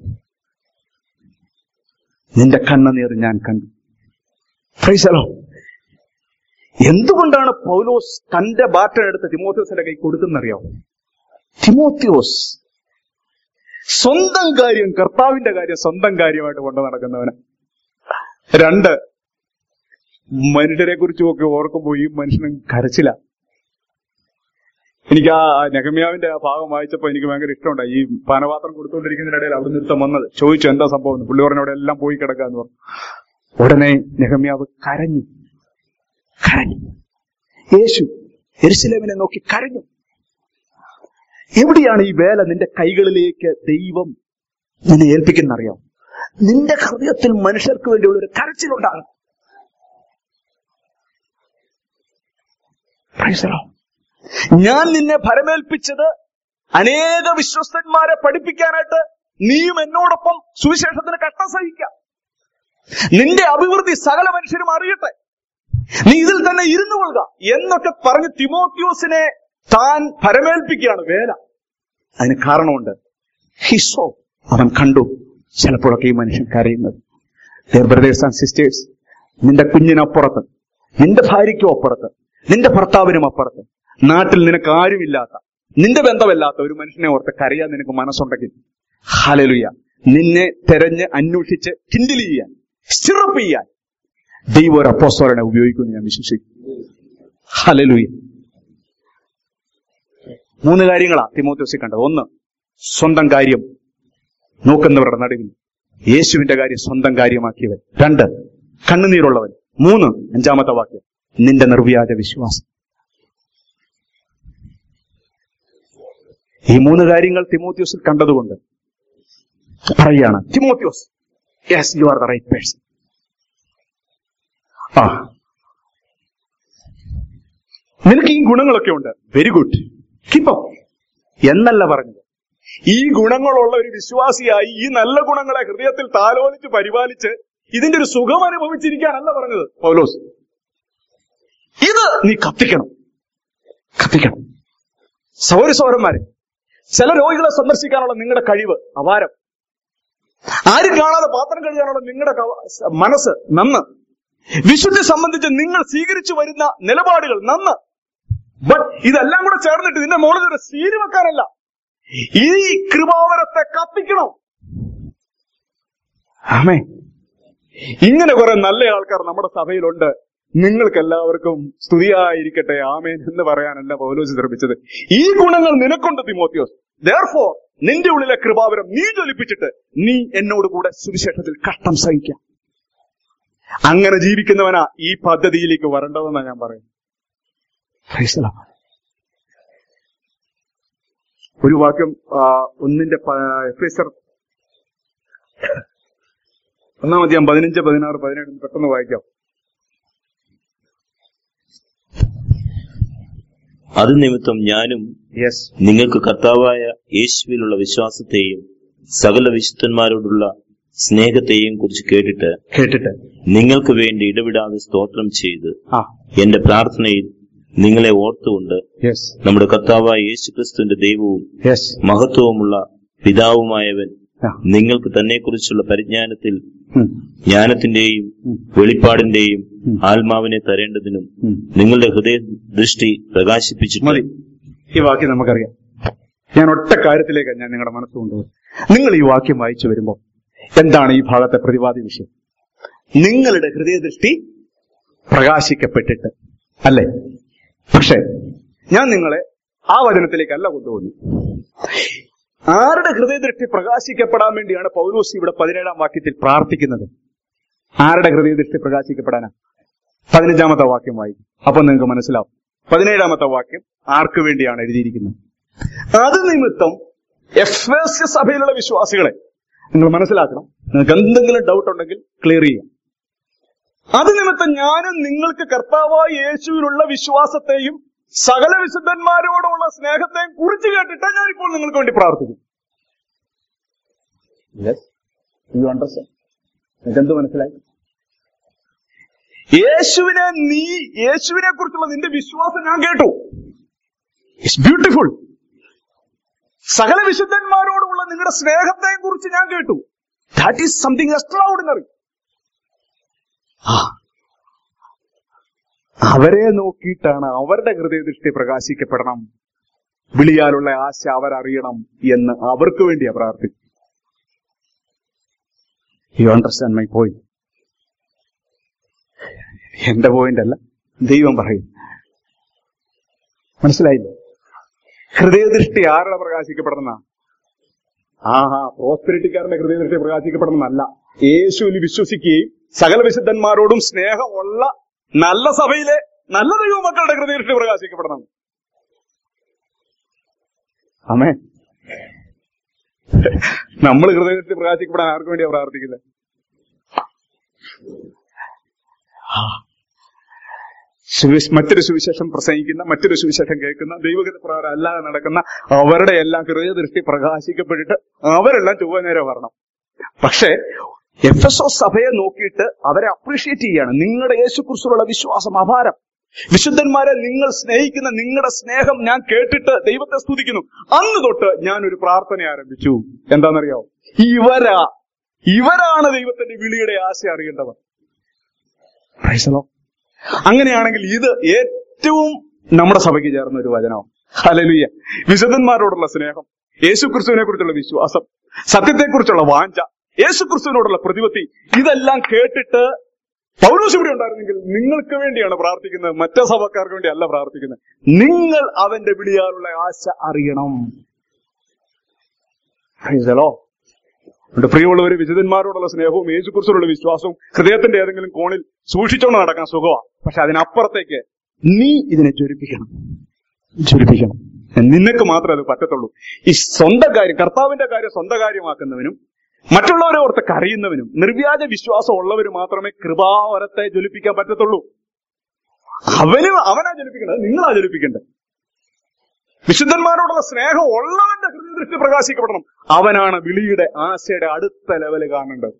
Speaker 1: നിന്റെ കണ്ണുനീർ ഞാൻ കണ്ടു ഫ്രൈസലോ എന്തുകൊണ്ടാണ് പൗലോസ് തന്റെ ബാറ്റൻ എടുത്ത് തിമോത്യോസിന്റെ കൈ കൊടുക്കുന്നറിയാമോ തിമോത്യോസ് സ്വന്തം കാര്യം കർത്താവിന്റെ കാര്യം സ്വന്തം കാര്യമായിട്ട് കൊണ്ടു നടക്കുന്നവന് രണ്ട് മനുഷ്യരെ കുറിച്ചുമൊക്കെ ഓർക്കുമ്പോൾ ഈ മനുഷ്യനും കരച്ചില്ല എനിക്ക് ആ നെഹമ്യാവിന്റെ ആ ഭാഗം വായിച്ചപ്പോ എനിക്ക് ഭയങ്കര ഇഷ്ടമുണ്ടായി ഈ പാനപാത്രം കൊടുത്തുകൊണ്ടിരിക്കുന്നതിനിടയിൽ അവിടെ നിർത്തം വന്നത് ചോദിച്ചു എന്താ സംഭവം എന്ന്. പുള്ളി പറഞ്ഞ അവിടെ എല്ലാം പോയി കിടക്കാന്ന് പറഞ്ഞു ഉടനെ നെഹമ്യാവ് കരഞ്ഞു കരഞ്ഞു യേശു എരുസലേമിനെ നോക്കി കരഞ്ഞു എവിടെയാണ് ഈ വേല നിന്റെ കൈകളിലേക്ക് ദൈവം നിന്നെ ഏൽപ്പിക്കുന്ന അറിയാം നിന്റെ ഹൃദയത്തിൽ മനുഷ്യർക്ക് വേണ്ടിയുള്ള ഒരു കരച്ചിലുണ്ടാകും Praise the Lord. ഞാൻ നിന്നെ ഭരമേൽപ്പിച്ചത് അനേക വിശ്വസ്തന്മാരെ പഠിപ്പിക്കാനായിട്ട് നീയും എന്നോടൊപ്പം സുവിശേഷത്തിന് കഷ്ടം സഹിക്കാം നിന്റെ അഭിവൃദ്ധി സകല മനുഷ്യരും അറിയട്ടെ നീ ഇതിൽ തന്നെ ഇരുന്നു കൊള്ളുക എന്നൊക്കെ പറഞ്ഞ് തിമോത്യോസിനെ താൻ ഭരമേൽപ്പിക്കുകയാണ് വേല അതിന് കാരണമുണ്ട് ഹിസോ അവൻ കണ്ടു ചിലപ്പോഴൊക്കെ ഈ മനുഷ്യൻ കരയുന്നത് ബ്രദേഴ്സ് ആൻഡ് സിസ്റ്റേഴ്സ് നിന്റെ കുഞ്ഞിനപ്പുറത്ത് നിന്റെ ഭാര്യയ്ക്കും അപ്പുറത്ത് നിന്റെ ഭർത്താവിനും അപ്പുറത്ത് നാട്ടിൽ നിനക്ക് ആരുമില്ലാത്ത നിന്റെ ബന്ധമില്ലാത്ത ഒരു മനുഷ്യനെ ഓർത്ത് കരയാൻ നിനക്ക് മനസ്സുണ്ടെങ്കിൽ ഹലലുയ നിന്നെ തെരഞ്ഞ് അന്വേഷിച്ച് കിൻഡിൽ ചെയ്യാൻ സ്റ്റിറപ്പ് ചെയ്യാൻ ദൈവം ഒരു അപ്പോസ്തോലനെ ഉപയോഗിക്കുമെന്ന് ഞാൻ വിശ്വസിക്കുന്നു ഹലലുയ മൂന്ന് കാര്യങ്ങളാ തിമോത്യോസി കണ്ടത് ഒന്ന് സ്വന്തം കാര്യം നോക്കുന്നവരുടെ നടുവിൽ യേശുവിന്റെ കാര്യം സ്വന്തം കാര്യമാക്കിയവൻ രണ്ട് കണ്ണുനീരുള്ളവൻ മൂന്ന് അഞ്ചാമത്തെ വാക്യം നിന്റെ നിർവ്യാജ വിശ്വാസം ഈ മൂന്ന് കാര്യങ്ങൾ തിമോത്യോസിൽ കണ്ടതുകൊണ്ട് പറയുകയാണ് തിമോത്യോസ് yes you are the right person ആ നിനക്ക് ഈ ഗുണങ്ങളൊക്കെ ഉണ്ട് വെരി ഗുഡ് കീപ്പ് അപ്പ് എന്നല്ല പറഞ്ഞത് ഈ ഗുണങ്ങളുള്ള ഒരു വിശ്വാസിയായി ഈ നല്ല ഗുണങ്ങളെ ഹൃദയത്തിൽ താലോലിച്ച് പരിപാലിച്ച് ഇതിന്റെ ഒരു സുഖം അനുഭവിച്ചിരിക്കാനല്ല പറഞ്ഞത് പൗലോസ് ഇത് നീ കത്തിക്കണം കത്തിക്കണം സൗര സൗരന്മാരെ ചില രോഗികളെ സന്ദർശിക്കാനുള്ള നിങ്ങളുടെ കഴിവ് അപാരം ആരും കാണാതെ പാത്രം കഴുകാനുള്ള നിങ്ങളുടെ കവ- മനസ്സ് നന്ന് വിശുദ്ധി സംബന്ധിച്ച് നിങ്ങൾ സ്വീകരിച്ചു വരുന്ന നിലപാടുകൾ നന്ന് ബട്ട് ഇതെല്ലാം കൂടെ ചേർന്നിട്ട് ഇതിന്റെ മുകളിൽ ഒരു സീര് വെക്കാനല്ല ഈ കൃപാവരത്തെ കത്തിക്കണം ആമേ ഇങ്ങനെ കുറെ നല്ല ആൾക്കാർ നമ്മുടെ സഭയിലുണ്ട് നിങ്ങൾക്ക് എല്ലാവർക്കും സ്തുതിയായിരിക്കട്ടെ ആമേൻ എന്ന് പറയാനല്ല പൗലോസ് ശ്രമിച്ചത് ഈ ഗുണങ്ങൾ നിനക്കുണ്ട് തിമോത്യോസ് ദർഫോർ നിന്റെ ഉള്ളിലെ കൃപാവരം നീ ജ്വലിപ്പിച്ചിട്ട് നീ എന്നോട് കൂടെ സുവിശേഷത്തിൽ കഷ്ടം സഹിക്കാം അങ്ങനെ ജീവിക്കുന്നവനാ ഈ പദ്ധതിയിലേക്ക് വരേണ്ടതെന്നാ ഞാൻ പറയുന്നത് Praise the Lord. ഒരു വാക്യം ആ, ഒന്നിന്റെ എഫ് എസ് ഒന്നാം അധ്യായം പതിനഞ്ച് പതിനാറ് പതിനേഴ് ഒന്ന് പെട്ടെന്ന് വായിക്കാം
Speaker 2: അത് നിമിത്തം ഞാനും
Speaker 1: യെസ്
Speaker 2: നിങ്ങൾക്ക് കർത്താവായ യേശുവിലുള്ള വിശ്വാസത്തെയും സകല വിശുദ്ധന്മാരോടുള്ള സ്നേഹത്തെയും കുറിച്ച് കേട്ടിട്ട്
Speaker 1: കേട്ടിട്ട്
Speaker 2: നിങ്ങൾക്ക് വേണ്ടി ഇടവിടാതെ സ്തോത്രം ചെയ്ത്
Speaker 1: ആ
Speaker 2: എന്റെ പ്രാർത്ഥനയിൽ നിങ്ങളെ ഓർത്തുകൊണ്ട്
Speaker 1: യെസ്
Speaker 2: നമ്മുടെ കർത്താവായ യേശുക്രിസ്തുവിന്റെ ദൈവവും
Speaker 1: യെസ്
Speaker 2: മഹത്വവുമുള്ള പിതാവുമായവൻ
Speaker 1: ആ.
Speaker 2: നിങ്ങൾക്ക് തന്നെക്കുറിച്ചുള്ള പരിജ്ഞാനത്തിൽ
Speaker 1: ഉം,
Speaker 2: ജ്ഞാനത്തിന്റെയും
Speaker 1: ഉം,
Speaker 2: വെളിപ്പാടിന്റെയും
Speaker 1: ഉം.
Speaker 2: ആത്മാവിനെ തരേണ്ടതിനും
Speaker 1: ഉം.
Speaker 2: നിങ്ങളുടെ ഹൃദയ ദൃഷ്ടി പ്രകാശിപ്പിച്ചിട്ട്
Speaker 1: മതി ഈ വാക്യം നമുക്കറിയാം ഞാൻ ഒറ്റ കാര്യത്തിലേക്കാണ് ഞാൻ നിങ്ങളുടെ മനസ്സ് കൊണ്ടുപോകും നിങ്ങൾ ഈ വാക്യം വായിച്ചു വരുമ്പോൾ എന്താണ് ഈ ഭാഗത്തെ പ്രതിപാദ്യ വിഷയം നിങ്ങളുടെ ഹൃദയദൃഷ്ടി പ്രകാശിക്കപ്പെട്ടിട്ട് അല്ലേ പക്ഷേ ഞാൻ നിങ്ങളെ ആ വചനത്തിലേക്കല്ല കൊണ്ടുപോകുന്നു ആരുടെ ഹൃദയദൃഷ്ടി പ്രകാശിക്കപ്പെടാൻ വേണ്ടിയാണ് പൗലോസ് ഇവിടെ പതിനേഴാം വാക്യത്തിൽ പ്രാർത്ഥിക്കുന്നത് ആരുടെ ഹൃദയദൃഷ്ടി പ്രകാശിക്കപ്പെടാനാ പതിനഞ്ചാമത്തെ വാക്യം വായിക്കും അപ്പൊ നിങ്ങൾക്ക് മനസ്സിലാവും പതിനേഴാമത്തെ വാക്യം ആർക്ക് വേണ്ടിയാണ് എഴുതിയിരിക്കുന്നത് അത് നിമിത്തം എഫ് എസ് സഭയിലുള്ള വിശ്വാസികളെ നിങ്ങൾ മനസ്സിലാക്കണം നിങ്ങൾക്ക് എന്തെങ്കിലും ഡൗട്ട് ഉണ്ടെങ്കിൽ ക്ലിയർ ചെയ്യാം അത് നിമിത്തം ഞാനും നിങ്ങൾക്ക് കർത്താവായ യേശുവിലുള്ള വിശ്വാസത്തെയും സകല വിശുദ്ധന്മാരോടുള്ള സ്നേഹത്തെയും കുറിച്ച് കേട്ടിട്ട് ഞാനിപ്പോൾ നിങ്ങൾക്ക് വേണ്ടി പ്രാർത്ഥിക്കും യു അണ്ടർസ്റ്റാൻഡ് നിങ്ങൾക്ക് എന്ത് മനസ്സിലായി യേശുവിനെ നീ യേശുവിനെ കുറിച്ചുള്ള നിന്റെ വിശ്വാസം ഞാൻ കേട്ടു ഇറ്റ്സ് ബ്യൂട്ടിഫുൾ സകല വിശുദ്ധന്മാരോടുള്ള നിങ്ങളുടെ സ്നേഹത്തെ കുറിച്ച് ഞാൻ കേട്ടു that is something extraordinary അവരെ നോക്കിയിട്ടാണ് അവരുടെ ഹൃദയദൃഷ്ടി പ്രകാശിക്കപ്പെടണം വിളിയാലുള്ള ആശ അവരറിയണം എന്ന് അവർക്ക് വേണ്ടിയാ പ്രാർത്ഥിക്കും യു അണ്ടർസ്റ്റാൻഡ് മൈ പോയിന്റ് എന്റെ പോയിന്റ് അല്ല ദൈവം പറയും മനസ്സിലായില്ലേ ഹൃദയദൃഷ്ടി ആരുടെ പ്രകാശിക്കപ്പെടണമെന്ന ആഹാ പ്രോസ്പെരിറ്റിക്കാരന്റെ ഹൃദയദൃഷ്ടി പ്രകാശിക്കപ്പെടണമെന്നല്ല യേശുവിൽ വിശ്വസിക്കുകയും സകല വിശുദ്ധന്മാരോടും സ്നേഹമുള്ള നല്ല സഭയിലെ നല്ല ദൈവമക്കളുടെ ഹൃദയദൃഷ്ടി പ്രകാശിക്കപ്പെടണം അമേ നമ്മൾ ഹൃദയദൃഷ്ടി പ്രകാശിക്കപ്പെടാൻ ആർക്ക് വേണ്ടിയാ പ്രാർത്ഥിക്കുന്നത് സുവിശ് മറ്റൊരു സുവിശേഷം പ്രസംഗിക്കുന്ന മറ്റൊരു സുവിശേഷം കേൾക്കുന്ന ദൈവഗത പ്രകാരം അല്ലാതെ നടക്കുന്ന അവരുടെ എല്ലാം ഹൃദയദൃഷ്ടി പ്രകാശിക്കപ്പെട്ടിട്ട് അവരെല്ലാം ചൊവ്വ നേരെ വരണം പക്ഷേ എഫ് എസ് ഒ സഭയെ നോക്കിയിട്ട് അവരെ അപ്രീഷിയേറ്റ് ചെയ്യാണ് നിങ്ങളുടെ യേശുക്കുറിച്ചുള്ള വിശ്വാസം അപാരം വിശുദ്ധന്മാരെ നിങ്ങൾ സ്നേഹിക്കുന്ന നിങ്ങളുടെ സ്നേഹം ഞാൻ കേട്ടിട്ട് ദൈവത്തെ സ്തുതിക്കുന്നു അന്ന് തൊട്ട് ഞാൻ ഒരു പ്രാർത്ഥന ആരംഭിച്ചു എന്താണെന്നറിയാവോ ഇവരാ ഇവരാണ് ദൈവത്തിന്റെ വിളിയുടെ ആശ അറിയേണ്ടവർ Praise the Lord. അങ്ങനെയാണെങ്കിൽ ഇത് ഏറ്റവും നമ്മുടെ സഭയ്ക്ക് ചേർന്ന ഒരു വചനമാണ് ഹലലുയ്യ വിശുദ്ധന്മാരോടുള്ള സ്നേഹം യേശുക്രിസ്തുവിനെ കുറിച്ചുള്ള വിശ്വാസം സത്യത്തെക്കുറിച്ചുള്ള വാഞ്ച യേശുക്രിസ്തുവിനോടുള്ള പ്രതിപത്തി ഇതെല്ലാം കേട്ടിട്ട് പൗരോസ് ഇവിടെ ഉണ്ടായിരുന്നെങ്കിൽ നിങ്ങൾക്ക് വേണ്ടിയാണ് പ്രാർത്ഥിക്കുന്നത് മറ്റേ സഭക്കാർക്ക് വേണ്ടി അല്ല പ്രാർത്ഥിക്കുന്നത് നിങ്ങൾ അവന്റെ വിളിയാലുള്ള ആശ അറിയണം Praise the Lord. അതുകൊണ്ട് പ്രിയമുള്ളവര് വിശുദ്ധന്മാരോടുള്ള സ്നേഹവും യേശുക്കുറിച്ചുള്ള വിശ്വാസവും ഹൃദയത്തിന്റെ ഏതെങ്കിലും കോണിൽ സൂക്ഷിച്ചോണ്ട് നടക്കാൻ സുഖമാണ് പക്ഷെ അതിനപ്പുറത്തേക്ക് നീ ഇതിനെ ജ്വലിപ്പിക്കണം ജ്വലിപ്പിക്കണം നിനക്ക് മാത്രമേ അത് പറ്റത്തുള്ളൂ ഈ സ്വന്തം കാര്യം കർത്താവിന്റെ കാര്യം സ്വന്തം കാര്യമാക്കുന്നവനും മറ്റുള്ളവരെ ഓർത്ത് കരയുന്നവനും നിർവ്യാജ വിശ്വാസം ഉള്ളവരും മാത്രമേ കൃപാവരത്തെ ജ്വലിപ്പിക്കാൻ പറ്റത്തുള്ളൂ അവന് അവനാ ജ്വലിപ്പിക്കേണ്ടത് നിങ്ങളാ ജ്വലിപ്പിക്കേണ്ടത് വിശുദ്ധന്മാരോടുള്ള സ്നേഹം ഉള്ളവന്റെ ഹൃദയദൃഷ്ടി പ്രകാശിക്കപ്പെടണം അവനാണ് വിളിയുടെ ആശയുടെ അടുത്ത ലെവല് കാണേണ്ടത്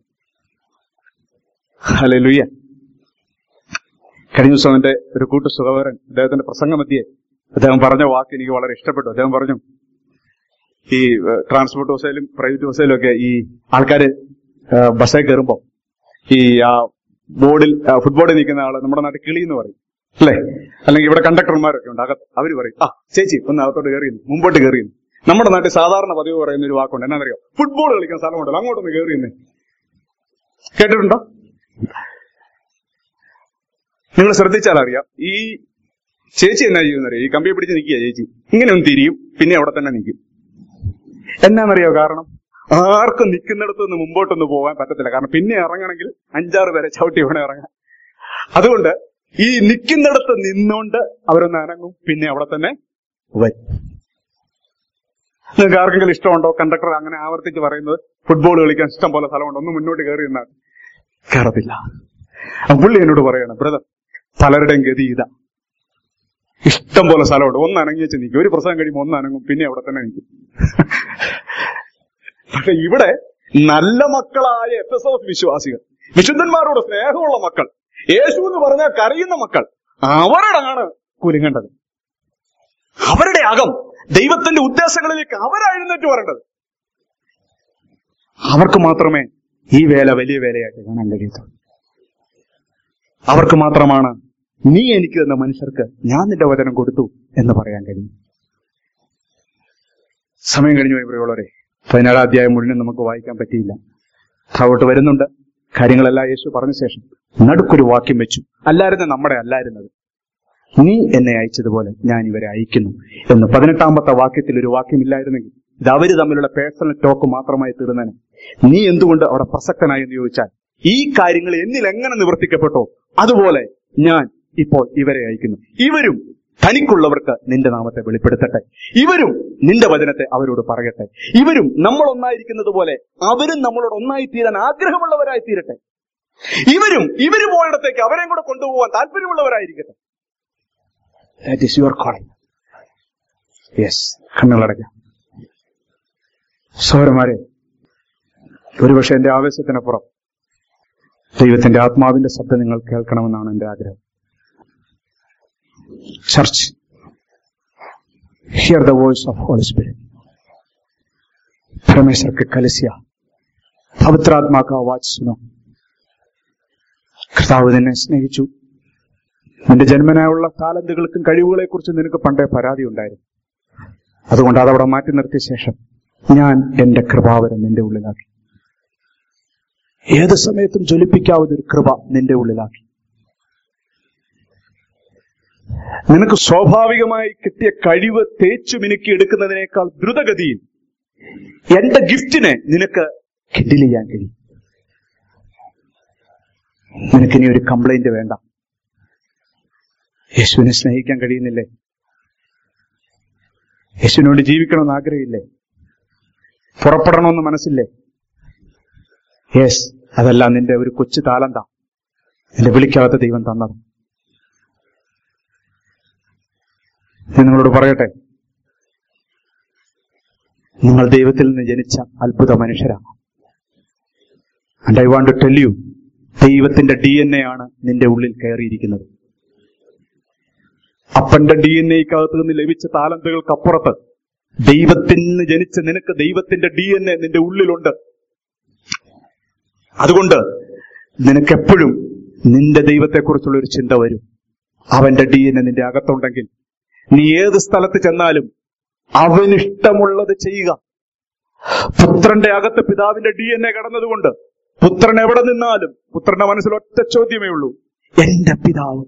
Speaker 1: ഹല്ലേലൂയ കഴിഞ്ഞ ദിവസം എന്റെ ഒരു കൂട്ടു സുഖവരൻ അദ്ദേഹത്തിന്റെ പ്രസംഗമധ്യേ അദ്ദേഹം പറഞ്ഞ വാക്ക് എനിക്ക് വളരെ ഇഷ്ടപ്പെട്ടു അദ്ദേഹം പറഞ്ഞു ഈ ട്രാൻസ്പോർട്ട് ബസ്സേലും പ്രൈവറ്റ് ബസ്സേലും ഒക്കെ ഈ ആൾക്കാര് ബസ്സിൽ കയറുമ്പോ ഈ ആ ബോർഡിൽ ഫുട്ബോളിൽ നിൽക്കുന്ന ആള് നമ്മുടെ നാട്ടിൽ കിളി എന്ന് പറയും അല്ലേ അല്ലെങ്കിൽ ഇവിടെ കണ്ടക്ടർമാരൊക്കെ ഉണ്ട് അകത്ത് അവര് പറയും ആ ചേച്ചി ഒന്ന് അകത്തോട്ട് കയറിയുന്നു മുമ്പോട്ട് കയറിയുന്നു നമ്മുടെ നാട്ടിൽ സാധാരണ പതിവ് പറയുന്ന ഒരു വാക്കുണ്ട് എന്നാന്നറിയോ ഫുട്ബോൾ കളിക്കാൻ സ്ഥലമുണ്ടല്ലോ അങ്ങോട്ടൊന്ന് കയറിയുന്നേ കേട്ടിട്ടുണ്ടോ നിങ്ങൾ ശ്രദ്ധിച്ചാൽ അറിയാം ഈ ചേച്ചി എന്നാ ചെയ്യുന്നറിയോ ഈ കമ്പിയെ പിടിച്ച് നിൽക്കുക ചേച്ചി ഇങ്ങനെ ഒന്ന് തിരിയും പിന്നെ അവിടെ തന്നെ നിൽക്കും എന്നാന്നറിയോ കാരണം ആർക്കും നിൽക്കുന്നിടത്ത് നിന്ന് മുമ്പോട്ടൊന്ന് പോകാൻ പറ്റത്തില്ല കാരണം പിന്നെ ഇറങ്ങണമെങ്കിൽ അഞ്ചാറ് പേരെ ചവിട്ടി വേണം ഇറങ്ങാൻ അതുകൊണ്ട് ഈ നിൽക്കുന്നിടത്ത് നിന്നുകൊണ്ട് അവരൊന്ന് അനങ്ങും പിന്നെ അവിടെ തന്നെ വരും നിങ്ങൾക്ക് ആർക്കെങ്കിലും ഇഷ്ടമുണ്ടോ കണ്ടക്ടർ അങ്ങനെ ആവർത്തിച്ച് പറയുന്നത് ഫുട്ബോൾ കളിക്കാൻ ഇഷ്ടം പോലെ സ്ഥലമുണ്ട് ഒന്ന് മുന്നോട്ട് കയറി എന്നാൽ കയറത്തില്ല അപ്പൊ പുള്ളി എന്നോട് പറയാണ് ബ്രദർ പലരുടെയും ഗതി ഇതാ ഇഷ്ടം പോലെ സ്ഥലമുണ്ട് ഒന്ന് അനങ്ങി വെച്ച് നിൽക്കും ഒരു പ്രസംഗം കഴിയുമ്പോൾ ഒന്ന് അനങ്ങും പിന്നെ അവിടെ തന്നെ നിൽക്കും പക്ഷെ ഇവിടെ നല്ല മക്കളായ എഫ് എസ് എസ് വിശ്വാസികൾ വിശുദ്ധന്മാരോട് സ്നേഹമുള്ള മക്കൾ യേശു എന്ന് പറഞ്ഞാൽ കരയുന്ന മക്കൾ അവരോടാണ് കുലുങ്ങേണ്ടത് അവരുടെ അകം ദൈവത്തിന്റെ ഉദ്ദേശങ്ങളിലേക്ക് അവരെഴുന്നേറ്റ് വരേണ്ടത് അവർക്ക് മാത്രമേ ഈ വേല വലിയ വേലയായിട്ട് കാണാൻ കഴിയത്തുള്ളൂ അവർക്ക് മാത്രമാണ് നീ എനിക്ക് തന്ന മനുഷ്യർക്ക് ഞാൻ നിന്റെ വചനം കൊടുത്തു എന്ന് പറയാൻ കഴിയും സമയം കഴിഞ്ഞു പോയി പ്രിയമുള്ളവരെ പതിനേഴാം അധ്യായം മുഴുവൻ നമുക്ക് വായിക്കാൻ പറ്റിയില്ല താവോട്ട് വരുന്നുണ്ട് കാര്യങ്ങളെല്ലാം യേശു പറഞ്ഞ ശേഷം നടുക്കൊരു വാക്യം വെച്ചു അല്ലായിരുന്നു നമ്മുടെ അല്ലായിരുന്നത് നീ എന്നെ അയച്ചതുപോലെ ഞാൻ ഇവരെ അയക്കുന്നു എന്ന് പതിനെട്ടാമത്തെ വാക്യത്തിൽ ഒരു വാക്യമില്ലായിരുന്നെങ്കിൽ ഇത് അവര് തമ്മിലുള്ള പേഴ്സണൽ ടോക്ക് മാത്രമായി തീർന്നേനെ നീ എന്തുകൊണ്ട് അവിടെ പ്രസക്തനായി എന്ന് ചോദിച്ചാൽ ഈ കാര്യങ്ങൾ എന്നിൽ എങ്ങനെ നിവർത്തിക്കപ്പെട്ടോ അതുപോലെ ഞാൻ ഇപ്പോൾ ഇവരെ അയക്കുന്നു ഇവരും തനിക്കുള്ളവർക്ക് നിന്റെ നാമത്തെ വെളിപ്പെടുത്തട്ടെ ഇവരും നിന്റെ വചനത്തെ അവരോട് പറയട്ടെ ഇവരും നമ്മൾ ഒന്നായിരിക്കുന്നത് പോലെ അവരും നമ്മളോട് ഒന്നായി തീരാൻ ആഗ്രഹമുള്ളവരായി തീരട്ടെ ഇവരും ഇവര് പോയിടത്തേക്ക് അവരെയും കൂടെ കൊണ്ടുപോകാൻ താല്പര്യമുള്ളവരായിരിക്കട്ടെ that is your calling yes കണ്ണുകളടയ്ക്കാം സൗരന്മാരെ ഒരുപക്ഷെ എന്റെ ആവേശത്തിനപ്പുറം ദൈവത്തിന്റെ ആത്മാവിന്റെ ശബ്ദം നിങ്ങൾ കേൾക്കണമെന്നാണ് എന്റെ ആഗ്രഹം church hear the voice of Holy Spirit परमेश्वर के कलसिया പവിത്രാത്മാ കാ വാച്ച് സുനോ കർത്താവ് നിന്നെ സ്നേഹിച്ചു നിന്റെ ജന്മനായുള്ള താലന്തുകൾക്കും കഴിവുകളെ കുറിച്ച് നിനക്ക് പണ്ടേ പരാതി ഉണ്ടായിരുന്നു അതുകൊണ്ട് അതവിടെ മാറ്റി നിർത്തിയ ശേഷം ഞാൻ എന്റെ കൃപാവരം നിന്റെ ഉള്ളിലാക്കി ഏത് സമയത്തും ജ്വലിപ്പിക്കാവുന്ന ഒരു കൃപ നിന്റെ ഉള്ളിലാക്കി നിനക്ക് സ്വാഭാവികമായി കിട്ടിയ കഴിവ് തേച്ചു മിനുക്കി എടുക്കുന്നതിനേക്കാൾ ദ്രുതഗതിയിൽ എന്റെ ഗിഫ്റ്റിനെ നിനക്ക് കിഡിൽ ചെയ്യാൻ കഴിയും നിനക്കിനി ഒരു കംപ്ലൈന്റ് വേണ്ട യേശുവിനെ സ്നേഹിക്കാൻ കഴിയുന്നില്ലേ യേശുവിനോട് ജീവിക്കണമെന്ന് ആഗ്രഹമില്ലേ പുറപ്പെടണമെന്ന് മനസ്സില്ലേ യെസ് അതല്ല നിന്റെ ഒരു കൊച്ചു താലന്ത നിന്റെ വിളിക്കാത്ത ദൈവം തന്നത് ഞാൻ നിങ്ങളോട് പറയട്ടെ നിങ്ങൾ ദൈവത്തിൽ നിന്ന് ജനിച്ച അത്ഭുത മനുഷ്യരാണ് and I want to tell you ദൈവത്തിന്റെ ഡി എൻ എ ആണ് നിന്റെ ഉള്ളിൽ കയറിയിരിക്കുന്നത് അപ്പന്റെ ഡി എൻ എക്കകത്ത് നിന്ന് ലഭിച്ച താലന്തുകൾക്കപ്പുറത്ത് ദൈവത്തിൽ നിന്ന് ജനിച്ച നിനക്ക് ദൈവത്തിന്റെ ഡി എൻ എ നിന്റെ ഉള്ളിലുണ്ട് അതുകൊണ്ട് നിനക്കെപ്പോഴും നിന്റെ ദൈവത്തെക്കുറിച്ചുള്ള ഒരു ചിന്ത വരും അവന്റെ ഡി എൻ എ നിന്റെ അകത്തുണ്ടെങ്കിൽ നീ ഏത് സ്ഥലത്ത് ചെന്നാലും അവനിഷ്ടമുള്ളത് ചെയ്യുക പുത്രന്റെ അകത്ത് പിതാവിന്റെ ഡി എൻ എ കടന്നതുകൊണ്ട് പുത്രൻ എവിടെ നിന്നാലും പുത്രന്റെ മനസ്സിൽ ഒറ്റ ചോദ്യമേ ഉള്ളൂ എന്റെ പിതാവ്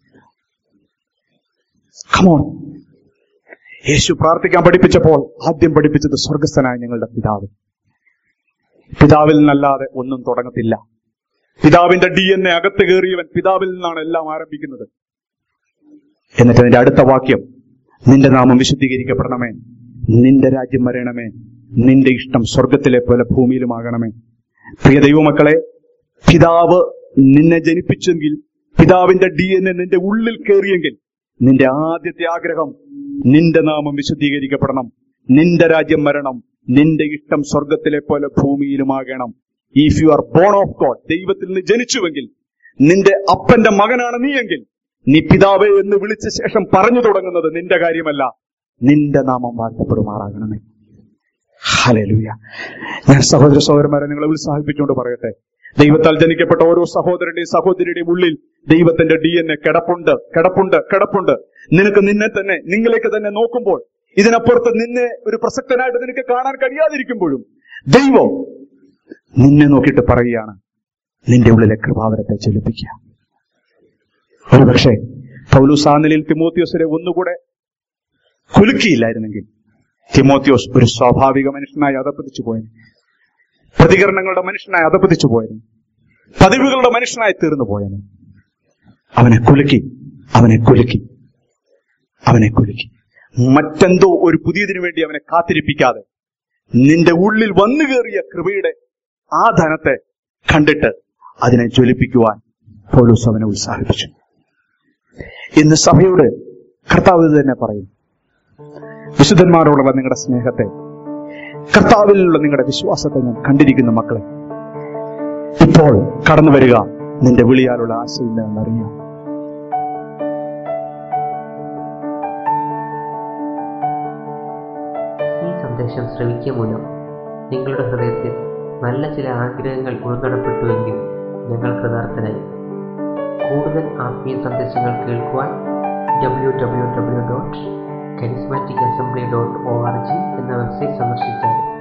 Speaker 1: കമോൺ യേശു പ്രാർത്ഥിക്കാൻ പഠിപ്പിച്ചപ്പോൾ ആദ്യം പഠിപ്പിച്ചത് സ്വർഗസ്ഥനായ ഞങ്ങളുടെ പിതാവ് പിതാവിൽ നിന്നല്ലാതെ ഒന്നും തുടങ്ങത്തില്ല പിതാവിന്റെ ഡി എൻ എ അകത്ത് കയറിയവൻ പിതാവിൽ നിന്നാണ് എല്ലാം ആരംഭിക്കുന്നത് എന്നിട്ട് അതിന്റെ അടുത്ത വാക്യം നിന്റെ നാമം വിശുദ്ധീകരിക്കപ്പെടണമേ നിന്റെ രാജ്യം വരണമേ നിന്റെ ഇഷ്ടം സ്വർഗത്തിലെ പോലെ ഭൂമിയിലുമാകണമേ പ്രിയ ദൈവമക്കളെ പിതാവ് നിന്നെ ജനിപ്പിച്ചെങ്കിൽ പിതാവിന്റെ ഡി എൻ എ നിന്റെ ഉള്ളിൽ കയറിയെങ്കിൽ നിന്റെ ആദ്യത്തെ ആഗ്രഹം നിന്റെ നാമം വിശുദ്ധീകരിക്കപ്പെടണം നിന്റെ രാജ്യം വരണം നിന്റെ ഇഷ്ടം സ്വർഗത്തിലെ പോലെ ഭൂമിയിലുമാകണം if you are born of God ദൈവത്തിൽ നിന്ന് ജനിച്ചുവെങ്കിൽ നിന്റെ അപ്പന്റെ മകനാണ് നീയെങ്കിൽ നീ പിതാവേ എന്ന് വിളിച്ച ശേഷം പറഞ്ഞു തുടങ്ങുന്നത് നിന്റെ കാര്യമല്ല നിന്റെ നാമം വാഴ്ത്തപ്പെടുമാറാകണമേ ഹല്ലേലൂയ ഞാൻ സഹോദര സഹോദരന്മാരെ നിങ്ങളെ ഉത്സാഹിപ്പിച്ചുകൊണ്ട് പറയട്ടെ ദൈവത്താൽ ജനിക്കപ്പെട്ട ഓരോ സഹോദരന്റെയും സഹോദരിയുടെയും ഉള്ളിൽ ദൈവത്തിന്റെ ഡി എൻ എ കിടപ്പുണ്ട് കിടപ്പുണ്ട് കിടപ്പുണ്ട് നിനക്ക് നിന്നെ തന്നെ നിങ്ങളിലേക്ക് തന്നെ നോക്കുമ്പോൾ ഇതിനപ്പുറത്ത് നിന്നെ ഒരു പ്രസക്തനായിട്ട് നിനക്ക് കാണാൻ കഴിയാതിരിക്കുമ്പോഴും ദൈവം നിന്നെ നോക്കിയിട്ട് പറയുകയാണ് നിന്റെ ഉള്ളിലെ കൃപാവരത്തെ ചൊലിപ്പിക്കുക ഒരുപക്ഷെ പൗലൂസ് ആ നിലയിൽ തിമോത്യോസിനെ ഒന്നുകൂടെ കുലുക്കിയില്ലായിരുന്നെങ്കിൽ തിമോത്യോസ് ഒരു സ്വാഭാവിക മനുഷ്യനായി അതപ്പതിച്ചു പോയി പ്രതികരണങ്ങളുടെ മനുഷ്യനായി അധപ്പതിച്ചു പോയനെ പതിവുകളുടെ മനുഷ്യനായി തീർന്നു പോയനെ അവനെ കുലുക്കി അവനെ കുലുക്കി അവനെ കുലുക്കി മറ്റെന്തോ ഒരു പുതിയതിനു വേണ്ടി അവനെ കാത്തിരിപ്പിക്കാതെ നിന്റെ ഉള്ളിൽ വന്നു കയറിയ കൃപയുടെ ആ ധനത്തെ കണ്ടിട്ട് അതിനെ ജ്വലിപ്പിക്കുവാൻ പോലീസ് അവനെ ഉത്സാഹിപ്പിച്ചു ഇന്ന് സഭയോട് കർത്താവ് ഇത് തന്നെ പറയും വിശുദ്ധന്മാരോടുള്ള നിങ്ങളുടെ സ്നേഹത്തെ കർത്താവിലുള്ള നിങ്ങളുടെ വിശ്വാസത്തെ ഞാൻ കണ്ടിരിക്കുന്ന മക്കളെ ഇപ്പോൾ കടന്നു വരിക നിന്റെ വിളിയാലുള്ള ആശയില്ല എന്നറിയാം
Speaker 3: ഈ സന്ദേശം ശ്രവിക്കുക മൂലം നിങ്ങളുടെ ഹൃദയത്തിൽ നല്ല ചില ആഗ്രഹങ്ങൾ ഉൾനടപ്പെട്ടുവെങ്കിൽ ഞങ്ങൾ കൃതാർത്ഥരായി കൂടുതൽ ആത്മീയ സന്ദേശങ്ങൾ കേൾക്കുവാൻ W W W dot charismatic assembly dot O R G എന്ന വെബ്സൈറ്റ് സന്ദർശിച്ചാൽ